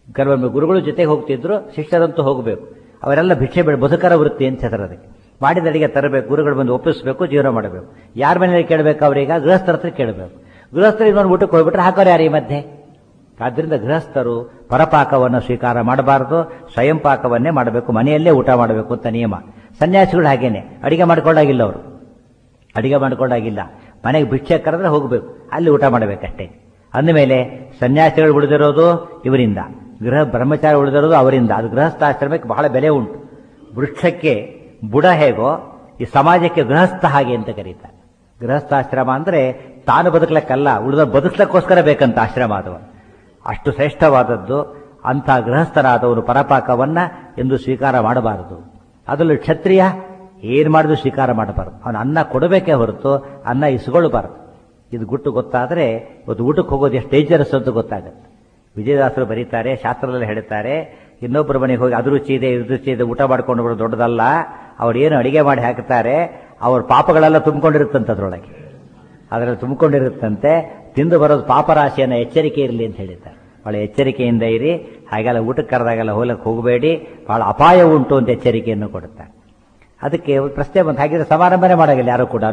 ಕೆಲವೊಮ್ಮೆ ಗುರುಗಳು ಜೊತೆಗೆ ಹೋಗ್ತಿದ್ರು ಶಿಷ್ಯರಂತೂ ಹೋಗಬೇಕು ಅವರೆಲ್ಲ ಭಿಕ್ಷೆ ಬೇಡ ಬದುಕರ ವೃತ್ತಿ ಅಂತ ಹೆಸರು ಅದಕ್ಕೆ ಮಾಡಿದ ಅಡಿಗೆ ತರಬೇಕು ಗುರುಗಳು ಬಂದು ಒಪ್ಪಿಸಬೇಕು ಜೀವನ ಮಾಡಬೇಕು ಯಾರ ಮನೇಲಿ ಕೇಳಬೇಕು ಅವರೀಗ ಗೃಹಸ್ಥರ ಹತ್ರ ಕೇಳಬೇಕು ಗೃಹಸ್ಥರು ಇನ್ನೊಂದು ಊಟಕ್ಕೆ ಹೋಗ್ಬಿಟ್ರೆ ಹಾಕೋರು ಯಾರು ಈ ಮಧ್ಯೆ ಆದ್ದರಿಂದ ಗೃಹಸ್ಥರು ಪರಪಾಕವನ್ನು ಸ್ವೀಕಾರ ಮಾಡಬಾರದು ಸ್ವಯಂ ಪಾಕವನ್ನೇ ಮಾಡಬೇಕು ಮನೆಯಲ್ಲೇ ಊಟ ಮಾಡಬೇಕು ಅಂತ ನಿಯಮ ಸನ್ಯಾಸಿಗಳು ಹಾಗೇನೆ ಅಡಿಗೆ ಮಾಡ್ಕೊಂಡಾಗಿಲ್ಲ ಅವರು ಅಡಿಗೆ ಮಾಡ್ಕೊಂಡಾಗಿಲ್ಲ ಮನೆಗೆ ಭಿಕ್ಷೆ ಕರೆದ್ರೆ ಹೋಗಬೇಕು ಅಲ್ಲಿ ಊಟ ಮಾಡಬೇಕಷ್ಟೇ ಅಂದಮೇಲೆ ಸನ್ಯಾಸಿಗಳು ಉಳಿದಿರೋದು ಇವರಿಂದ ಗೃಹ ಬ್ರಹ್ಮಚಾರಿ ಉಳಿದಿರೋದು ಅವರಿಂದ ಅದು ಗೃಹಸ್ಥಾಶ್ರಮಕ್ಕೆ ಬಹಳ ಬೆಲೆ ಉಂಟು ವೃಕ್ಷಕ್ಕೆ ಬುಡ ಹೇಗೋ ಈ ಸಮಾಜಕ್ಕೆ ಗೃಹಸ್ಥ ಹಾಗೆ ಅಂತ ಕರೀತಾರೆ ಗೃಹಸ್ಥಾಶ್ರಮ ಅಂದ್ರೆ ತಾನು ಬದುಕಲಕ್ಕಲ್ಲ ಉಳಿದ ಬದುಕಲಕ್ಕೋಸ್ಕರ ಬೇಕಂತ ಆಶ್ರಮ ಅದು ಅಷ್ಟು ಶ್ರೇಷ್ಠವಾದದ್ದು ಅಂಥ ಗೃಹಸ್ಥರಾದವನು ಪರಪಾಕವನ್ನ ಎಂದು ಸ್ವೀಕಾರ ಮಾಡಬಾರದು ಅದರಲ್ಲೂ ಕ್ಷತ್ರಿಯ ಏನ್ ಮಾಡಿದ್ರು ಸ್ವೀಕಾರ ಮಾಡಬಾರದು ಅವನು ಅನ್ನ ಕೊಡಬೇಕೇ ಹೊರತು ಅನ್ನ ಇಸ್ಕೊಳ್ಬಾರದು ಇದು ಗುಟ್ಟು ಗೊತ್ತಾದರೆ ಇವತ್ತು ಊಟಕ್ಕೆ ಹೋಗೋದು ಎಷ್ಟು ಡೇಂಜರಸ್ ಅಂತ ಗೊತ್ತಾಗುತ್ತೆ ವಿಜಯದಾಸರು ಬರೀತಾರೆ ಶಾಸ್ತ್ರದಲ್ಲಿ ಹೇಳ್ತಾರೆ ಇನ್ನೊಬ್ಬರ ಮನೆಗೆ ಹೋಗಿ ಅದು ರುಚಿ ಇದೆ ಇದು ರುಚಿ ಇದೆ ಊಟ ಮಾಡ್ಕೊಂಡು ಬರೋದು ದೊಡ್ಡದಲ್ಲ ಅವ್ರು ಏನು ಅಡಿಗೆ ಮಾಡಿ ಹಾಕ್ತಾರೆ ಅವ್ರ ಪಾಪಗಳೆಲ್ಲ ತುಂಬಿಕೊಂಡಿರುತ್ತಂತೆ ಅದರೊಳಗೆ ಅದರಲ್ಲಿ ತುಂಬಿಕೊಂಡಿರುತ್ತಂತೆ ತಿಂದು ಬರೋದು ಪಾಪರಾಶಿಯನ್ನು ಎಚ್ಚರಿಕೆ ಇರಲಿ ಅಂತ ಹೇಳಿದ್ದಾರೆ ಬಹಳ ಎಚ್ಚರಿಕೆಯಿಂದ ಇರಿ ಹಾಗೆಲ್ಲ ಊಟಕ್ಕೆ ಕರೆದಾಗೆಲ್ಲ ಹೋಗ್ಲಕ್ಕೆ ಹೋಗಬೇಡಿ ಬಹಳ ಅಪಾಯ ಉಂಟು ಅಂತ ಎಚ್ಚರಿಕೆಯನ್ನು ಕೊಡುತ್ತಾರೆ ಅದಕ್ಕೆ ಒಂದು ಪ್ರಶ್ನೆ ಬಂತು ಹಾಗಿದ್ರೆ ಸಮಾರಂಭನೇ ಮಾಡೋಗಿಲ್ಲ ಯಾರು ಕೂಡ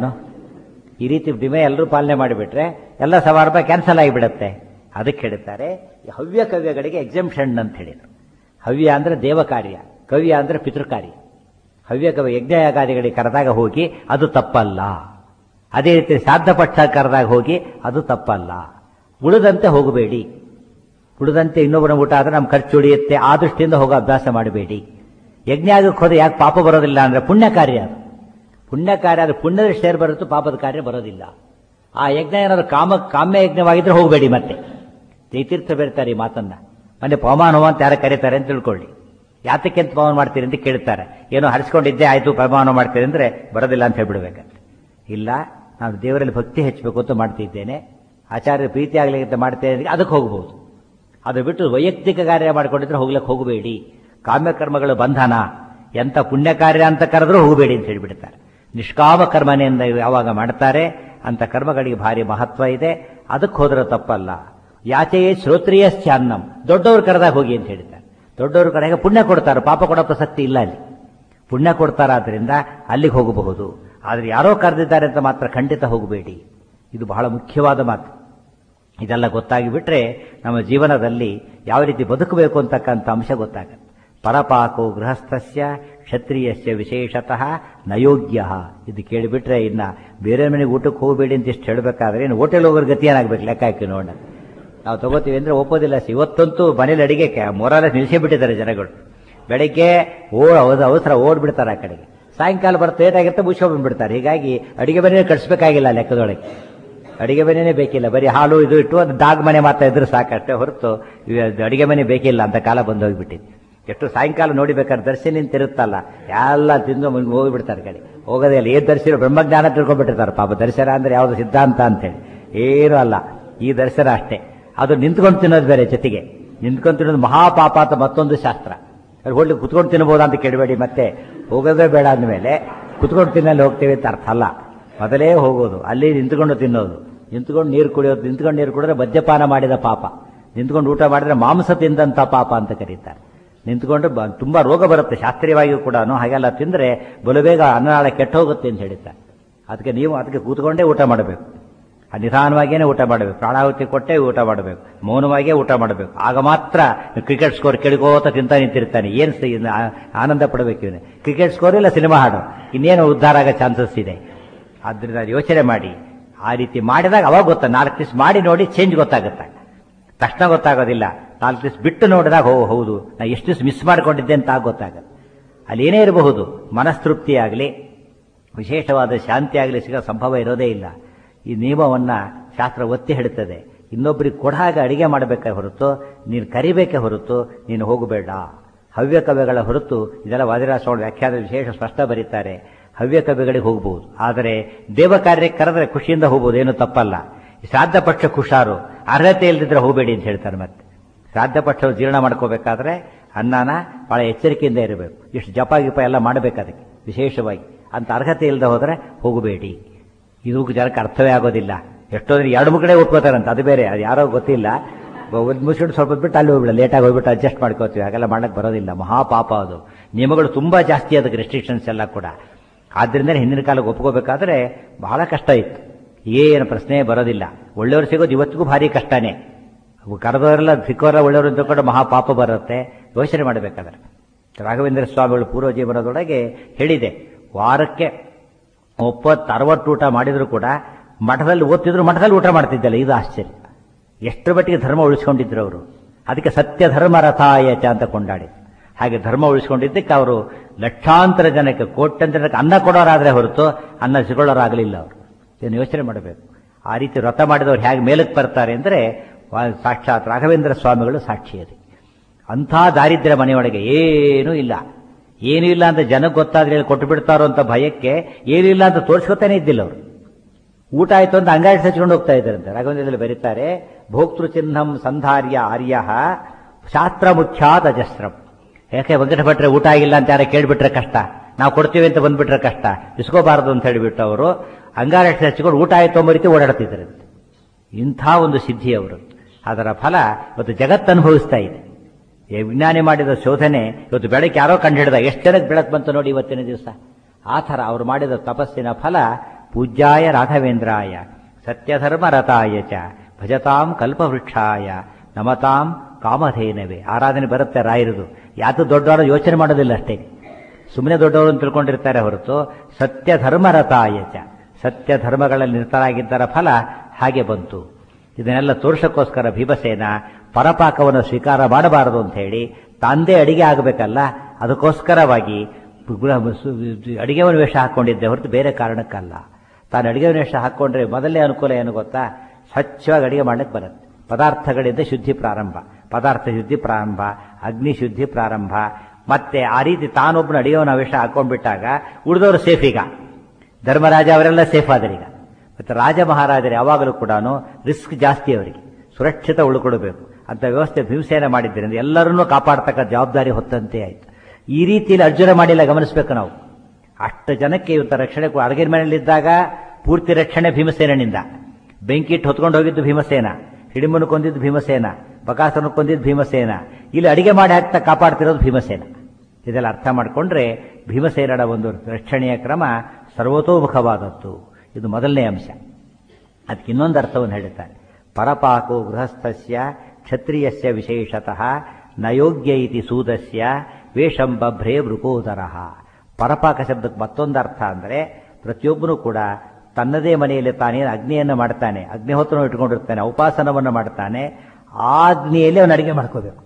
ಈ ರೀತಿ ವಿಮೆ ಎಲ್ಲರೂ ಪಾಲನೆ ಮಾಡಿಬಿಟ್ರೆ ಎಲ್ಲ ಸಮಾರಂಭ ಕ್ಯಾನ್ಸಲ್ ಆಗಿಬಿಡುತ್ತೆ ಅದಕ್ಕೆ ಹೇಳ್ತಾರೆ ಈ ಹವ್ಯ ಕವ್ಯಗಳಿಗೆ ಎಕ್ಸೆಂಪ್ಷನ್ ಅಂತ ಹೇಳಿದರು ಹವ್ಯ ಅಂದ್ರೆ ದೇವ ಕಾರ್ಯ ಕವ್ಯ ಅಂದ್ರೆ ಪಿತೃಕಾರ್ಯ ಹವ್ಯ ಕವ್ಯ ಯಜ್ಞಯಾಗಾದಿಗಳಿಗೆ ಕರೆದಾಗ ಹೋಗಿ ಅದು ತಪ್ಪಲ್ಲ ಅದೇ ರೀತಿ ಶ್ರಾದ್ದ ಪಕ್ಷ ಕರೆದಾಗ ಹೋಗಿ ಅದು ತಪ್ಪಲ್ಲ ಉಳಿದಂತೆ ಹೋಗಬೇಡಿ ಉಳಿದಂತೆ ಇನ್ನೊಬ್ಬರ ಊಟ ಆದ್ರೆ ನಮ್ಮ ಖರ್ಚು ಉಳಿಯುತ್ತೆ ಆ ದೃಷ್ಟಿಯಿಂದ ಹೋಗೋ ಅಭ್ಯಾಸ ಮಾಡಬೇಡಿ ಯಜ್ಞಾಗಕ್ಕೆ ಹೋದ್ರೆ ಯಾಕೆ ಪಾಪ ಬರೋದಿಲ್ಲ ಅಂದ್ರೆ ಪುಣ್ಯ ಕಾರ್ಯ ಅದು ಪುಣ್ಯ ಕಾರ್ಯ ಅದು ಪುಣ್ಯದ ಶೇರ್ ಬರುತ್ತೋ ಪಾಪದ ಕಾರ್ಯ ಬರೋದಿಲ್ಲ ಆ ಯಜ್ಞ ಏನಾದ್ರು ಕಾಮ ಕಾಮ್ಯ ಯಜ್ಞವಾಗಿದ್ರೆ ಹೋಗಬೇಡಿ ಮತ್ತೆ ಜೈತೀರ್ಥ ಬೇರ್ತಾರೆ ಈ ಮಾತನ್ನ ಮೊನ್ನೆ ಪವಮಾನ ಹೋಮ ಅಂತ ಯಾರು ಕರೀತಾರೆ ಅಂತ ತಿಳ್ಕೊಳ್ಳಿ ಯಾತಕ್ಕೆ ಅಂತ ಪವನ ಮಾಡ್ತೀರಿ ಅಂತ ಕೇಳ್ತಾರೆ ಏನೋ ಹರಿಸ್ಕೊಂಡಿದ್ದೆ ಆಯ್ತು ಪವಮಾನ ಮಾಡ್ತೀರಿ ಅಂದ್ರೆ ಬರೋದಿಲ್ಲ ಅಂತ ಹೇಳ್ಬಿಡ್ಬೇಕಂತೆ ಇಲ್ಲ ನಾನು ದೇವರಲ್ಲಿ ಭಕ್ತಿ ಹೆಚ್ಚಬೇಕು ಅಂತ ಮಾಡ್ತಿದ್ದೇನೆ ಆಚಾರ್ಯ ಪ್ರೀತಿ ಆಗಲಿ ಅಂತ ಮಾಡ್ತೇನೆ ಅಂದ್ರೆ ಅದಕ್ಕೆ ಹೋಗಬಹುದು ಅದು ಬಿಟ್ಟು ವೈಯಕ್ತಿಕ ಕಾರ್ಯ ಮಾಡ್ಕೊಂಡಿದ್ರೆ ಹೋಗ್ಲಿಕ್ಕೆ ಹೋಗಬೇಡಿ ಕಾಮ್ಯಕರ್ಮಗಳ ಬಂಧನ ಎಂತ ಪುಣ್ಯ ಕಾರ್ಯ ಅಂತ ಕರೆದ್ರೂ ಹೋಗಬೇಡಿ ಅಂತ ಹೇಳಿಬಿಡ್ತಾರೆ ನಿಷ್ಕಾಮ ಕರ್ಮನೆಯಿಂದ ಯಾವಾಗ ಮಾಡ್ತಾರೆ ಅಂತ ಕರ್ಮಗಳಿಗೆ ಭಾರಿ ಮಹತ್ವ ಇದೆ ಅದಕ್ಕೆ ಹೋದ್ರೆ ತಪ್ಪಲ್ಲ ಯಾಚೆಯೇ ಶ್ರೋತ್ರಿಯಶ್ಚ ಅನ್ನಂ ದೊಡ್ಡವ್ರ ಕರೆದಾಗ ಹೋಗಿ ಅಂತ ಹೇಳಿದ್ದಾರೆ ದೊಡ್ಡವ್ರ ಕಡೆಗೆ ಪುಣ್ಯ ಕೊಡ್ತಾರೆ ಪಾಪ ಕೊಡೋ ಪ್ರಸಕ್ತಿ ಇಲ್ಲ ಅಲ್ಲಿ ಪುಣ್ಯ ಕೊಡ್ತಾರಾದ್ರಿಂದ ಅಲ್ಲಿಗೆ ಹೋಗಬಹುದು ಆದರೆ ಯಾರೋ ಕರೆದಿದ್ದಾರೆ ಅಂತ ಮಾತ್ರ ಖಂಡಿತ ಹೋಗಬೇಡಿ ಇದು ಬಹಳ ಮುಖ್ಯವಾದ ಮಾತು ಇದೆಲ್ಲ ಗೊತ್ತಾಗಿ ಬಿಟ್ರೆ ನಮ್ಮ ಜೀವನದಲ್ಲಿ ಯಾವ ರೀತಿ ಬದುಕಬೇಕು ಅಂತಕ್ಕಂಥ ಅಂಶ ಗೊತ್ತಾಗುತ್ತೆ ಪರಪಾಕೋ ಗೃಹಸ್ಥಸ್ಯ ಕ್ಷತ್ರಿಯಸ್ಯ ವಿಶೇಷತಃ ನಯೋಗ್ಯ ಇದು ಕೇಳಿಬಿಟ್ರೆ ಇನ್ನ ಬೇರೆ ಮನೆಗೆ ಊಟಕ್ಕೆ ಹೋಗಬೇಡಿ ಅಂತ ಇಷ್ಟು ಹೇಳಬೇಕಾದ್ರೆ ಇನ್ನು ಹೋಟೆಲ್ ಹೋಗೋರ್ ಗತಿ ಏನಾಗಬೇಕು ಲೆಕ್ಕ ಹಾಕಿ ನೋಡೋಣ ನಾವು ತಗೋತೀವಿ ಅಂದ್ರೆ ಒಪ್ಪೋದಿಲ್ಲ ಸಿ. ಇವತ್ತಂತೂ ಮನೇಲಿ ಅಡಿಗೆ ಮೊರಾಲ ನಿಲ್ಲಿಸೇ ಬಿಟ್ಟಿದ್ದಾರೆ ಜನಗಳು ಬೆಳಿಗ್ಗೆ ಓ ಹೌದು ಅವಸರ ಓಡ್ಬಿಡ್ತಾರೆ ಆ ಕಡೆಗೆ ಸಾಯಂಕಾಲ ಬರ್ತಾ ಏಟಾಗಿರುತ್ತೆ ಮುಗಿಸ್ಕೊಂಡ್ಬಿಡ್ತಾರೆ ಹೀಗಾಗಿ ಅಡಿಗೆ ಮನೆ ಕಳಿಸ್ಬೇಕಾಗಿಲ್ಲ ಲೆಕ್ಕದೊಳಗೆ ಅಡಿಗೆ ಮನೆನೇ ಬೇಕಿಲ್ಲ ಬರೀ ಹಾಲು ಇದು ಇಟ್ಟು ಅದು ಡಾಗ್ ಮನೆ ಮಾತ್ರ ಇದ್ರೆ ಸಾಕಷ್ಟೇ ಹೊರತು ಇವ್ ಅಡಿಗೆ ಮನೆ ಬೇಕಿಲ್ಲ ಅಂತ ಕಾಲ ಬಂದು ಹೋಗ್ಬಿಟ್ಟಿದೆ ಎಷ್ಟು ಸಾಯಂಕಾಲ ನೋಡಿಬೇಕಾದ್ರೆ ದರ್ಶನ ನಿಂತಿರುತ್ತಲ್ಲ ಎಲ್ಲ ತಿಂದು ಮುಂದೆ ಹೋಗಿಬಿಡ್ತಾರೆ ಕಡೆ ಹೋಗೋದೇ ಇಲ್ಲ ಏನ್ ದರ್ಶನ ಬ್ರಹ್ಮಜ್ಞಾನ ತಿಳ್ಕೊಂಡ್ಬಿಟ್ಟಿರ್ತಾರೆ ಪಾಪ ದರ್ಶನ ಅಂದ್ರೆ ಯಾವುದು ಸಿದ್ಧಾಂತ ಅಂತೇಳಿ ಏನೂ ಅಲ್ಲ ಈ ದರ್ಶನ ಅಷ್ಟೇ ಅದು ನಿಂತ್ಕೊಂಡು ತಿನ್ನೋದು ಬೇರೆ ಜೊತೆಗೆ ನಿಂತ್ಕೊಂಡು ತಿನ್ನೋದು ಮಹಾಪಾಪ ಅಂತ ಮತ್ತೊಂದು ಶಾಸ್ತ್ರ ಅಲ್ಲಿ ಹೋಗ್ಲಿ ಕುತ್ಕೊಂಡು ತಿನ್ಬೋದಾ ಅಂತ ಕೇಳಬೇಡಿ ಮತ್ತೆ ಹೋಗೋದೇ ಬೇಡ ಅಂದಮೇಲೆ ಕುತ್ಕೊಂಡು ತಿನ್ನಲ್ಲಿ ಹೋಗ್ತೇವೆ ಅಂತ ಅರ್ಥ ಅಲ್ಲ ಮೊದಲೇ ಹೋಗೋದು ಅಲ್ಲಿ ನಿಂತ್ಕೊಂಡು ತಿನ್ನೋದು ನಿಂತ್ಕೊಂಡು ನೀರು ಕುಡಿಯೋದು ನಿಂತ್ಕೊಂಡು ನೀರು ಕುಡಿದ್ರೆ ಮದ್ಯಪಾನ ಮಾಡಿದ ಪಾಪ ನಿಂತ್ಕೊಂಡು ಊಟ ಮಾಡಿದ್ರೆ ಮಾಂಸ ತಿಂದಂತ ಪಾಪ ಅಂತ ಕರೀತಾರೆ ನಿಂತ್ಕೊಂಡು ಬ- ತುಂಬಾ ರೋಗ ಬರುತ್ತೆ ಶಾಸ್ತ್ರೀಯವಾಗಿಯೂ ಕೂಡ ಹಾಗೆಲ್ಲ ತಿಂದ್ರೆ ಬಲು ಬೇಗ ಅನ್ನನಾಳ ಕೆಟ್ಟ ಹೋಗುತ್ತೆ ಅಂತ ಹೇಳ್ತಾರೆ ಅದಕ್ಕೆ ನೀವು ಅದಕ್ಕೆ ಕೂತ್ಕೊಂಡೇ ಊಟ ಮಾಡಬೇಕು ಆ ನಿಧಾನವಾಗಿಯೇ ಊಟ ಮಾಡಬೇಕು ಪ್ರಾಣಾಹುತಿ ಕೊಟ್ಟೇ ಊಟ ಮಾಡಬೇಕು ಮೌನವಾಗಿಯೇ ಊಟ ಮಾಡಬೇಕು ಆಗ ಮಾತ್ರ ಕ್ರಿಕೆಟ್ ಸ್ಕೋರ್ ಕೆಳಗೋತ ತಿಂತ ನಿಂತಿರ್ತಾನೆ ಏನ್ ಸ- ಇದ್ನ ಆ- ಆನಂದ ಪಡಬೇಕು ಇವನು ಕ್ರಿಕೆಟ್ ಸ್ಕೋರ್ ಇಲ್ಲ ಸಿನಿಮಾ ಹಾಡು ಇನ್ನೇನು ಉದ್ಧಾರ ಆಗೋ ಚಾನ್ಸಸ್ ಇದೆ ಆದ್ರಿಂದ ಅದು ಯೋಚನೆ ಮಾಡಿ ಆ ರೀತಿ ಮಾಡಿದಾಗ ಅವಾಗ ಗೊತ್ತ ನಾಲ್ಕು ದಿವಸ ಮಾಡಿ ನೋಡಿ ಚೇಂಜ್ ಗೊತ್ತಾಗುತ್ತೆ ತಕ್ಷಣ ಗೊತ್ತಾಗೋದಿಲ್ಲ ನಾಲ್ಕು ದಿವಸ ಬಿಟ್ಟು ನೋಡಿದಾಗ ಓ ಹೌದು ನಾ ಎಷ್ಟು ದಿವಸ ಮಿಸ್ ಮಾಡ್ಕೊಂಡಿದ್ದೆ ಅಂತ ಆಗ ಗೊತ್ತಾಗುತ್ತೆ ಅಲ್ಲಿ ಏನೇ ಇರಬಹುದು ಮನಸ್ತೃಪ್ತಿ ಆಗಲಿ ವಿಶೇಷವಾದ ಶಾಂತಿ ಆಗಲಿ ಸಿಗೋ ಸಂಭವ ಇರೋದೇ ಇಲ್ಲ ಈ ನಿಯಮವನ್ನ ಶಾಸ್ತ್ರ ಒತ್ತಿ ಹಿಡುತ್ತದೆ ಇನ್ನೊಬ್ಬರಿಗೆ ಕೊಡಾಗ ಅಡಿಗೆ ಮಾಡಬೇಕೇ ಹೊರತು ನೀನು ಕರಿಬೇಕೇ ಹೊರತು ನೀನು ಹೋಗಬೇಡ ಹವ್ಯ ಕವ್ಯಗಳ ಹೊರತು ಇದೆಲ್ಲ ವಾದಿರಾಜ ವ್ಯಾಖ್ಯಾನ ವಿಶೇಷ ಸ್ಪಷ್ಟ ಬರೀತಾರೆ ಹವ್ಯ ಕವ್ಯಗಳಿಗೆ ಹೋಗಬಹುದು ಆದರೆ ದೇವ ಕಾರ್ಯಕ್ಕೆ ಕರೆದ್ರೆ ಖುಷಿಯಿಂದ ಹೋಗಬಹುದು ಏನು ತಪ್ಪಲ್ಲ ಈ ಶ್ರಾದ್ದ ಪಕ್ಷ ಖುಷಾರು ಅರ್ಹತೆ ಇಲ್ಲದಿದ್ರೆ ಹೋಗಬೇಡಿ ಅಂತ ಹೇಳ್ತಾರೆ ಮತ್ತೆ ಶ್ರಾದ್ದ ಪಕ್ಷ ಜೀರ್ಣ ಮಾಡ್ಕೋಬೇಕಾದ್ರೆ ಅನ್ನನ ಬಹಳ ಎಚ್ಚರಿಕೆಯಿಂದ ಇರಬೇಕು ಇಷ್ಟು ಜಪ ಗಿಪ ಎಲ್ಲ ಮಾಡಬೇಕು ಅದಕ್ಕೆ ವಿಶೇಷವಾಗಿ ಅಂತ ಅರ್ಹತೆ ಇಲ್ಲದೆ ಹೋದರೆ ಹೋಗಬೇಡಿ ಇದು ಜನಕ್ಕೆ ಅರ್ಥವೇ ಆಗೋದಿಲ್ಲ ಎಷ್ಟೋದ್ರೆ ಎರಡು ಮುಗಡೆ ಒಪ್ಕೋತಾರಂತ ಅದು ಬೇರೆ ಅದು ಯಾರೋ ಗೊತ್ತಿಲ್ಲ ಒಂದು ಮುಚ್ಚಿಟ್ಟು ಸ್ವಲ್ಪ ಬಿಟ್ಟು ಅಲ್ಲಿ ಹೋಗ್ಬಿಡ ಲೇಟಾಗಿ ಹೋಗ್ಬಿಟ್ಟು ಅಡ್ಜಸ್ಟ್ ಮಾಡ್ಕೋತೀವಿ ಹಾಗೆಲ್ಲ ಮಾಡಕ್ಕೆ ಬರೋದಿಲ್ಲ ಮಹಾಪಾಪ ಅದು ನಿಯಮಗಳು ತುಂಬಾ ಜಾಸ್ತಿ ಅದಕ್ಕೆ ರೆಸ್ಟ್ರಿಕ್ಷನ್ಸ್ ಎಲ್ಲ ಕೂಡ ಆದ್ರಿಂದ ಹಿಂದಿನ ಕಾಲಕ್ಕೆ ಒಪ್ಕೋಬೇಕಾದ್ರೆ ಬಹಳ ಕಷ್ಟ ಇತ್ತು ಏನು ಪ್ರಶ್ನೆ ಬರೋದಿಲ್ಲ ಒಳ್ಳೆಯವರು ಸಿಗೋದು ಇವತ್ತಿಗೂ ಭಾರಿ ಕಷ್ಟನೇ ಕರೆದವರೆಲ್ಲ ಸಿಕ್ಕವರ ಒಳ್ಳೆಯವರು ಅಂತ ಮಹಾಪಾಪ ಬರುತ್ತೆ ಯೋಚನೆ ಮಾಡಬೇಕಾದ್ರೆ ರಾಘವೇಂದ್ರ ಸ್ವಾಮಿಗಳು ಪೂರ್ವ ಜೀವನದೊಳಗೆ ಹೇಳಿದೆ ವಾರಕ್ಕೆ ಒಪ್ಪತ್ತು ಅರವತ್ತು ಊಟ ಮಾಡಿದ್ರು ಕೂಡ ಮಠದಲ್ಲಿ ಓದ್ತಿದ್ರು ಮಠದಲ್ಲಿ ಊಟ ಮಾಡ್ತಿದ್ದಲ್ಲ ಇದು ಆಶ್ಚರ್ಯ ಎಷ್ಟರ ಮಟ್ಟಿಗೆ ಧರ್ಮ ಉಳಿಸ್ಕೊಂಡಿದ್ರು ಅವರು ಅದಕ್ಕೆ ಸತ್ಯ ಧರ್ಮ ರಥಾಯಚ ಅಂತ ಕೊಂಡಾಡಿ ಹಾಗೆ ಧರ್ಮ ಉಳಿಸ್ಕೊಂಡಿದ್ದಕ್ಕೆ ಅವರು ಲಕ್ಷಾಂತರ ಜನಕ್ಕೆ ಕೋಟ್ಯಂತರ ಜನಕ್ಕೆ ಅನ್ನ ಕೊಡೋರಾದ್ರೆ ಹೊರತು ಅನ್ನ ಸಿಗೊಳ್ಳೋರಾಗಲಿಲ್ಲ ಅವರು ಇದನ್ನು ಯೋಚನೆ ಮಾಡಬೇಕು ಆ ರೀತಿ ವ್ರತ ಮಾಡಿದವರು ಹೇಗೆ ಮೇಲಕ್ಕೆ ಬರ್ತಾರೆ ಅಂದರೆ ಸಾಕ್ಷಾತ್ ರಾಘವೇಂದ್ರ ಸ್ವಾಮಿಗಳು ಸಾಕ್ಷಿ ಅದು ಅಂಥ ದಾರಿದ್ರ್ಯ ಮನೆಯೊಳಗೆ ಏನೂ ಇಲ್ಲ ಏನೂ ಇಲ್ಲ ಅಂತ ಜನಕ್ಕೆ ಗೊತ್ತಾದ್ರೆ ಹೇಳಿ ಕೊಟ್ಟು ಬಿಡ್ತಾರೋ ಅಂತ ಭಯಕ್ಕೆ ಏನೂ ಇಲ್ಲ ಅಂತ ತೋರಿಸ್ಕೊತಾನೆ ಇದ್ದಿಲ್ಲ ಅವರು ಊಟ ಆಯ್ತು ಅಂತ ಅಂಗಾಡಿ ಹಚ್ಕೊಂಡು ಹೋಗ್ತಾ ಇದ್ದಾರಂತೆ ರಾಘವೇಂದ್ರದಲ್ಲಿ ಬರೀತಾರೆ ಭೋಕ್ತೃ ಚಿಹ್ನಂ ಸಂಧಾರ್ಯ ಆರ್ಯ ಶಾಸ್ತ್ರ ಮುಖ್ಯಾತ್ ಅಜಸ್ರಂ ಯಾಕೆ ವೆಂಕಟ ಭಟ್ರೆ ಊಟ ಆಗಿಲ್ಲ ಅಂತ ಯಾರ ಕೇಳ್ಬಿಟ್ರೆ ಕಷ್ಟ ನಾವು ಕೊಡ್ತೀವಿ ಅಂತ ಬಂದ್ಬಿಟ್ರೆ ಕಷ್ಟ ಇಸ್ಕೋಬಾರದು ಅಂತ ಹೇಳಿಬಿಟ್ಟು ಅವರು ಅಂಗಾರಕ್ಷೆ ಹಚ್ಕೊಂಡು ಊಟ ಆಯ್ತು ಅಂಬ ರೀತಿ ಓಡಾಡ್ತಿದ್ರಂತೆ ಇಂಥ ಒಂದು ಸಿದ್ಧಿ ಅವರು ಅದರ ಫಲ ಇವತ್ತು ಜಗತ್ತು ಅನುಭವಿಸ್ತಾ ಇದೆ ಈ ವಿಜ್ಞಾನಿ ಮಾಡಿದ ಶೋಧನೆ ಇವತ್ತು ಬೆಳಗ್ಗೆ ಯಾರೋ ಕಂಡುಹಿಡಿದ ಎಷ್ಟು ಜನಕ್ಕೆ ಬೆಳಕು ಬಂತು ನೋಡಿ ಇವತ್ತಿನ ದಿವಸ ಆ ಥರ ಅವರು ಮಾಡಿದ ತಪಸ್ಸಿನ ಫಲ ಪೂಜ್ಯಾಯ ರಾಘವೇಂದ್ರಾಯ ಸತ್ಯಧರ್ಮ ರಥಾಯ ಚ ಭಜತಾಂ ಕಲ್ಪವೃಕ್ಷಾಯ ನಮತಾಂ ಕಾಮಧೇನವೇ ಆರಾಧನೆ ಬರುತ್ತೆ ರಾಯರದು ಯಾತು ದೊಡ್ಡವರು ಯೋಚನೆ ಮಾಡೋದಿಲ್ಲ ಅಷ್ಟೇ ಸುಮ್ಮನೆ ದೊಡ್ಡವರು ಅಂತ ತಿಳ್ಕೊಂಡಿರ್ತಾರೆ ಹೊರತು ಸತ್ಯ ಧರ್ಮ ರಥಾಯ ಚ ಸತ್ಯ ಧರ್ಮಗಳಲ್ಲಿ ನಿರತರಾಗಿದ್ದರ ಫಲ ಹಾಗೆ ಬಂತು ಇದನ್ನೆಲ್ಲ ತೋರ್ಸಕ್ಕೋಸ್ಕರ ಭೀಮಸೇನ ಪರಪಾಕವನ್ನು ಸ್ವೀಕಾರ ಮಾಡಬಾರದು ಅಂತ ಹೇಳಿ ತಂದೆ ಅಡಿಗೆ ಆಗಬೇಕಲ್ಲ ಅದಕ್ಕೋಸ್ಕರವಾಗಿ ಅಡಿಗೆವನ ವೇಷ ಹಾಕೊಂಡಿದ್ದೆ ಹೊರತು ಬೇರೆ ಕಾರಣಕ್ಕಲ್ಲ ತಾನು ಅಡಿಗೆ ವೇಷ ಹಾಕೊಂಡ್ರೆ ಮೊದಲನೇ ಅನುಕೂಲ ಏನು ಗೊತ್ತಾ ಸ್ವಚ್ಛವಾಗಿ ಅಡಿಗೆ ಮಾಡಕ್ಕೆ ಬರುತ್ತೆ ಪದಾರ್ಥಗಳಿಂದ ಶುದ್ಧಿ ಪ್ರಾರಂಭ ಪದಾರ್ಥ ಶುದ್ಧಿ ಪ್ರಾರಂಭ ಅಗ್ನಿ ಶುದ್ಧಿ ಪ್ರಾರಂಭ ಮತ್ತೆ ಆ ರೀತಿ ತಾನೊಬ್ಬನ ಅಡಿಗೆವನ ವೇಷ ಹಾಕೊಂಡ್ಬಿಟ್ಟಾಗ ಉಳಿದವರು ಸೇಫ್ ಈಗ ಧರ್ಮರಾಜ ಅವರೆಲ್ಲ ಸೇಫ್ ಆದರೀಗ ಮತ್ತೆ ರಾಜ ಮಹಾರಾಜರು ಯಾವಾಗಲೂ ಕೂಡ ರಿಸ್ಕ್ ಜಾಸ್ತಿ ಅವರಿಗೆ ಸುರಕ್ಷಿತ ಉಳ್ಕೊಳ್ಬೇಕು ಅಂತ ವ್ಯವಸ್ಥೆ ಭೀಮಸೇನ ಮಾಡಿದ್ದರಿಂದ ಎಲ್ಲರನ್ನೂ ಕಾಪಾಡ್ತಕ್ಕ ಜವಾಬ್ದಾರಿ ಹೊತ್ತಂತೆ ಆಯ್ತು ಈ ರೀತಿಯಲ್ಲಿ ಅರ್ಜುನ ಮಾಡಿಲ್ಲ ಗಮನಿಸಬೇಕು ನಾವು ಅಷ್ಟು ಜನಕ್ಕೆ ಇವತ್ತು ರಕ್ಷಣೆ ಅಡಗಿನ ಮನೆಯಲ್ಲಿದ್ದಾಗ ಪೂರ್ತಿ ರಕ್ಷಣೆ ಭೀಮಸೇನಿಂದ ಬೆಂಕಿ ಇಟ್ಟು ಹೊತ್ಕೊಂಡು ಹೋಗಿದ್ದು ಭೀಮಸೇನ ಹಿಡಿಮನ್ನು ಕೊಂದಿದ್ದು ಭೀಮಸೇನ ಬಕಾಸನ ಕೊಂದಿದ್ದು ಭೀಮಸೇನ ಇಲ್ಲಿ ಅಡಿಗೆ ಮಾಡಿ ಹಾಕ್ತಾ ಕಾಪಾಡ್ತಿರೋದು ಭೀಮಸೇನ ಇದೆಲ್ಲ ಅರ್ಥ ಮಾಡಿಕೊಂಡ್ರೆ ಭೀಮಸೇನರ ಒಂದು ರಕ್ಷಣೆಯ ಕ್ರಮ ಸರ್ವತೋಮುಖವಾದದ್ದು ಇದು ಮೊದಲನೇ ಅಂಶ ಅದಕ್ಕೆ ಇನ್ನೊಂದು ಅರ್ಥವನ್ನು ಹೇಳುತ್ತಾರೆ ಪರಪಾಕೋ ಗೃಹಸ್ಥಸ್ಯ ಕ್ಷತ್ರಿಯಸ್ಯ ವಿಶೇಷತಃ ನಯೋಗ್ಯ ಇತಿ ಸೂದಸ್ಯ ವೇಷಂ ಬಭ್ರೇ ಮೃಕೋದರ ಪರಪಾಕ ಶಬ್ದಕ್ಕೆ ಮತ್ತೊಂದು ಅರ್ಥ ಅಂದರೆ ಪ್ರತಿಯೊಬ್ಬನು ಕೂಡ ತನ್ನದೇ ಮನೆಯಲ್ಲಿ ತಾನೇನು ಅಗ್ನಿಯನ್ನು ಮಾಡ್ತಾನೆ ಅಗ್ನಿಹೋತ್ರವನ್ನು ಇಟ್ಕೊಂಡಿರ್ತಾನೆ ಉಪಾಸನವನ್ನು ಮಾಡ್ತಾನೆ ಆ ಅಗ್ನಿಯಲ್ಲಿ ಅವನು ಅಡಿಗೆ ಮಾಡ್ಕೋಬೇಕು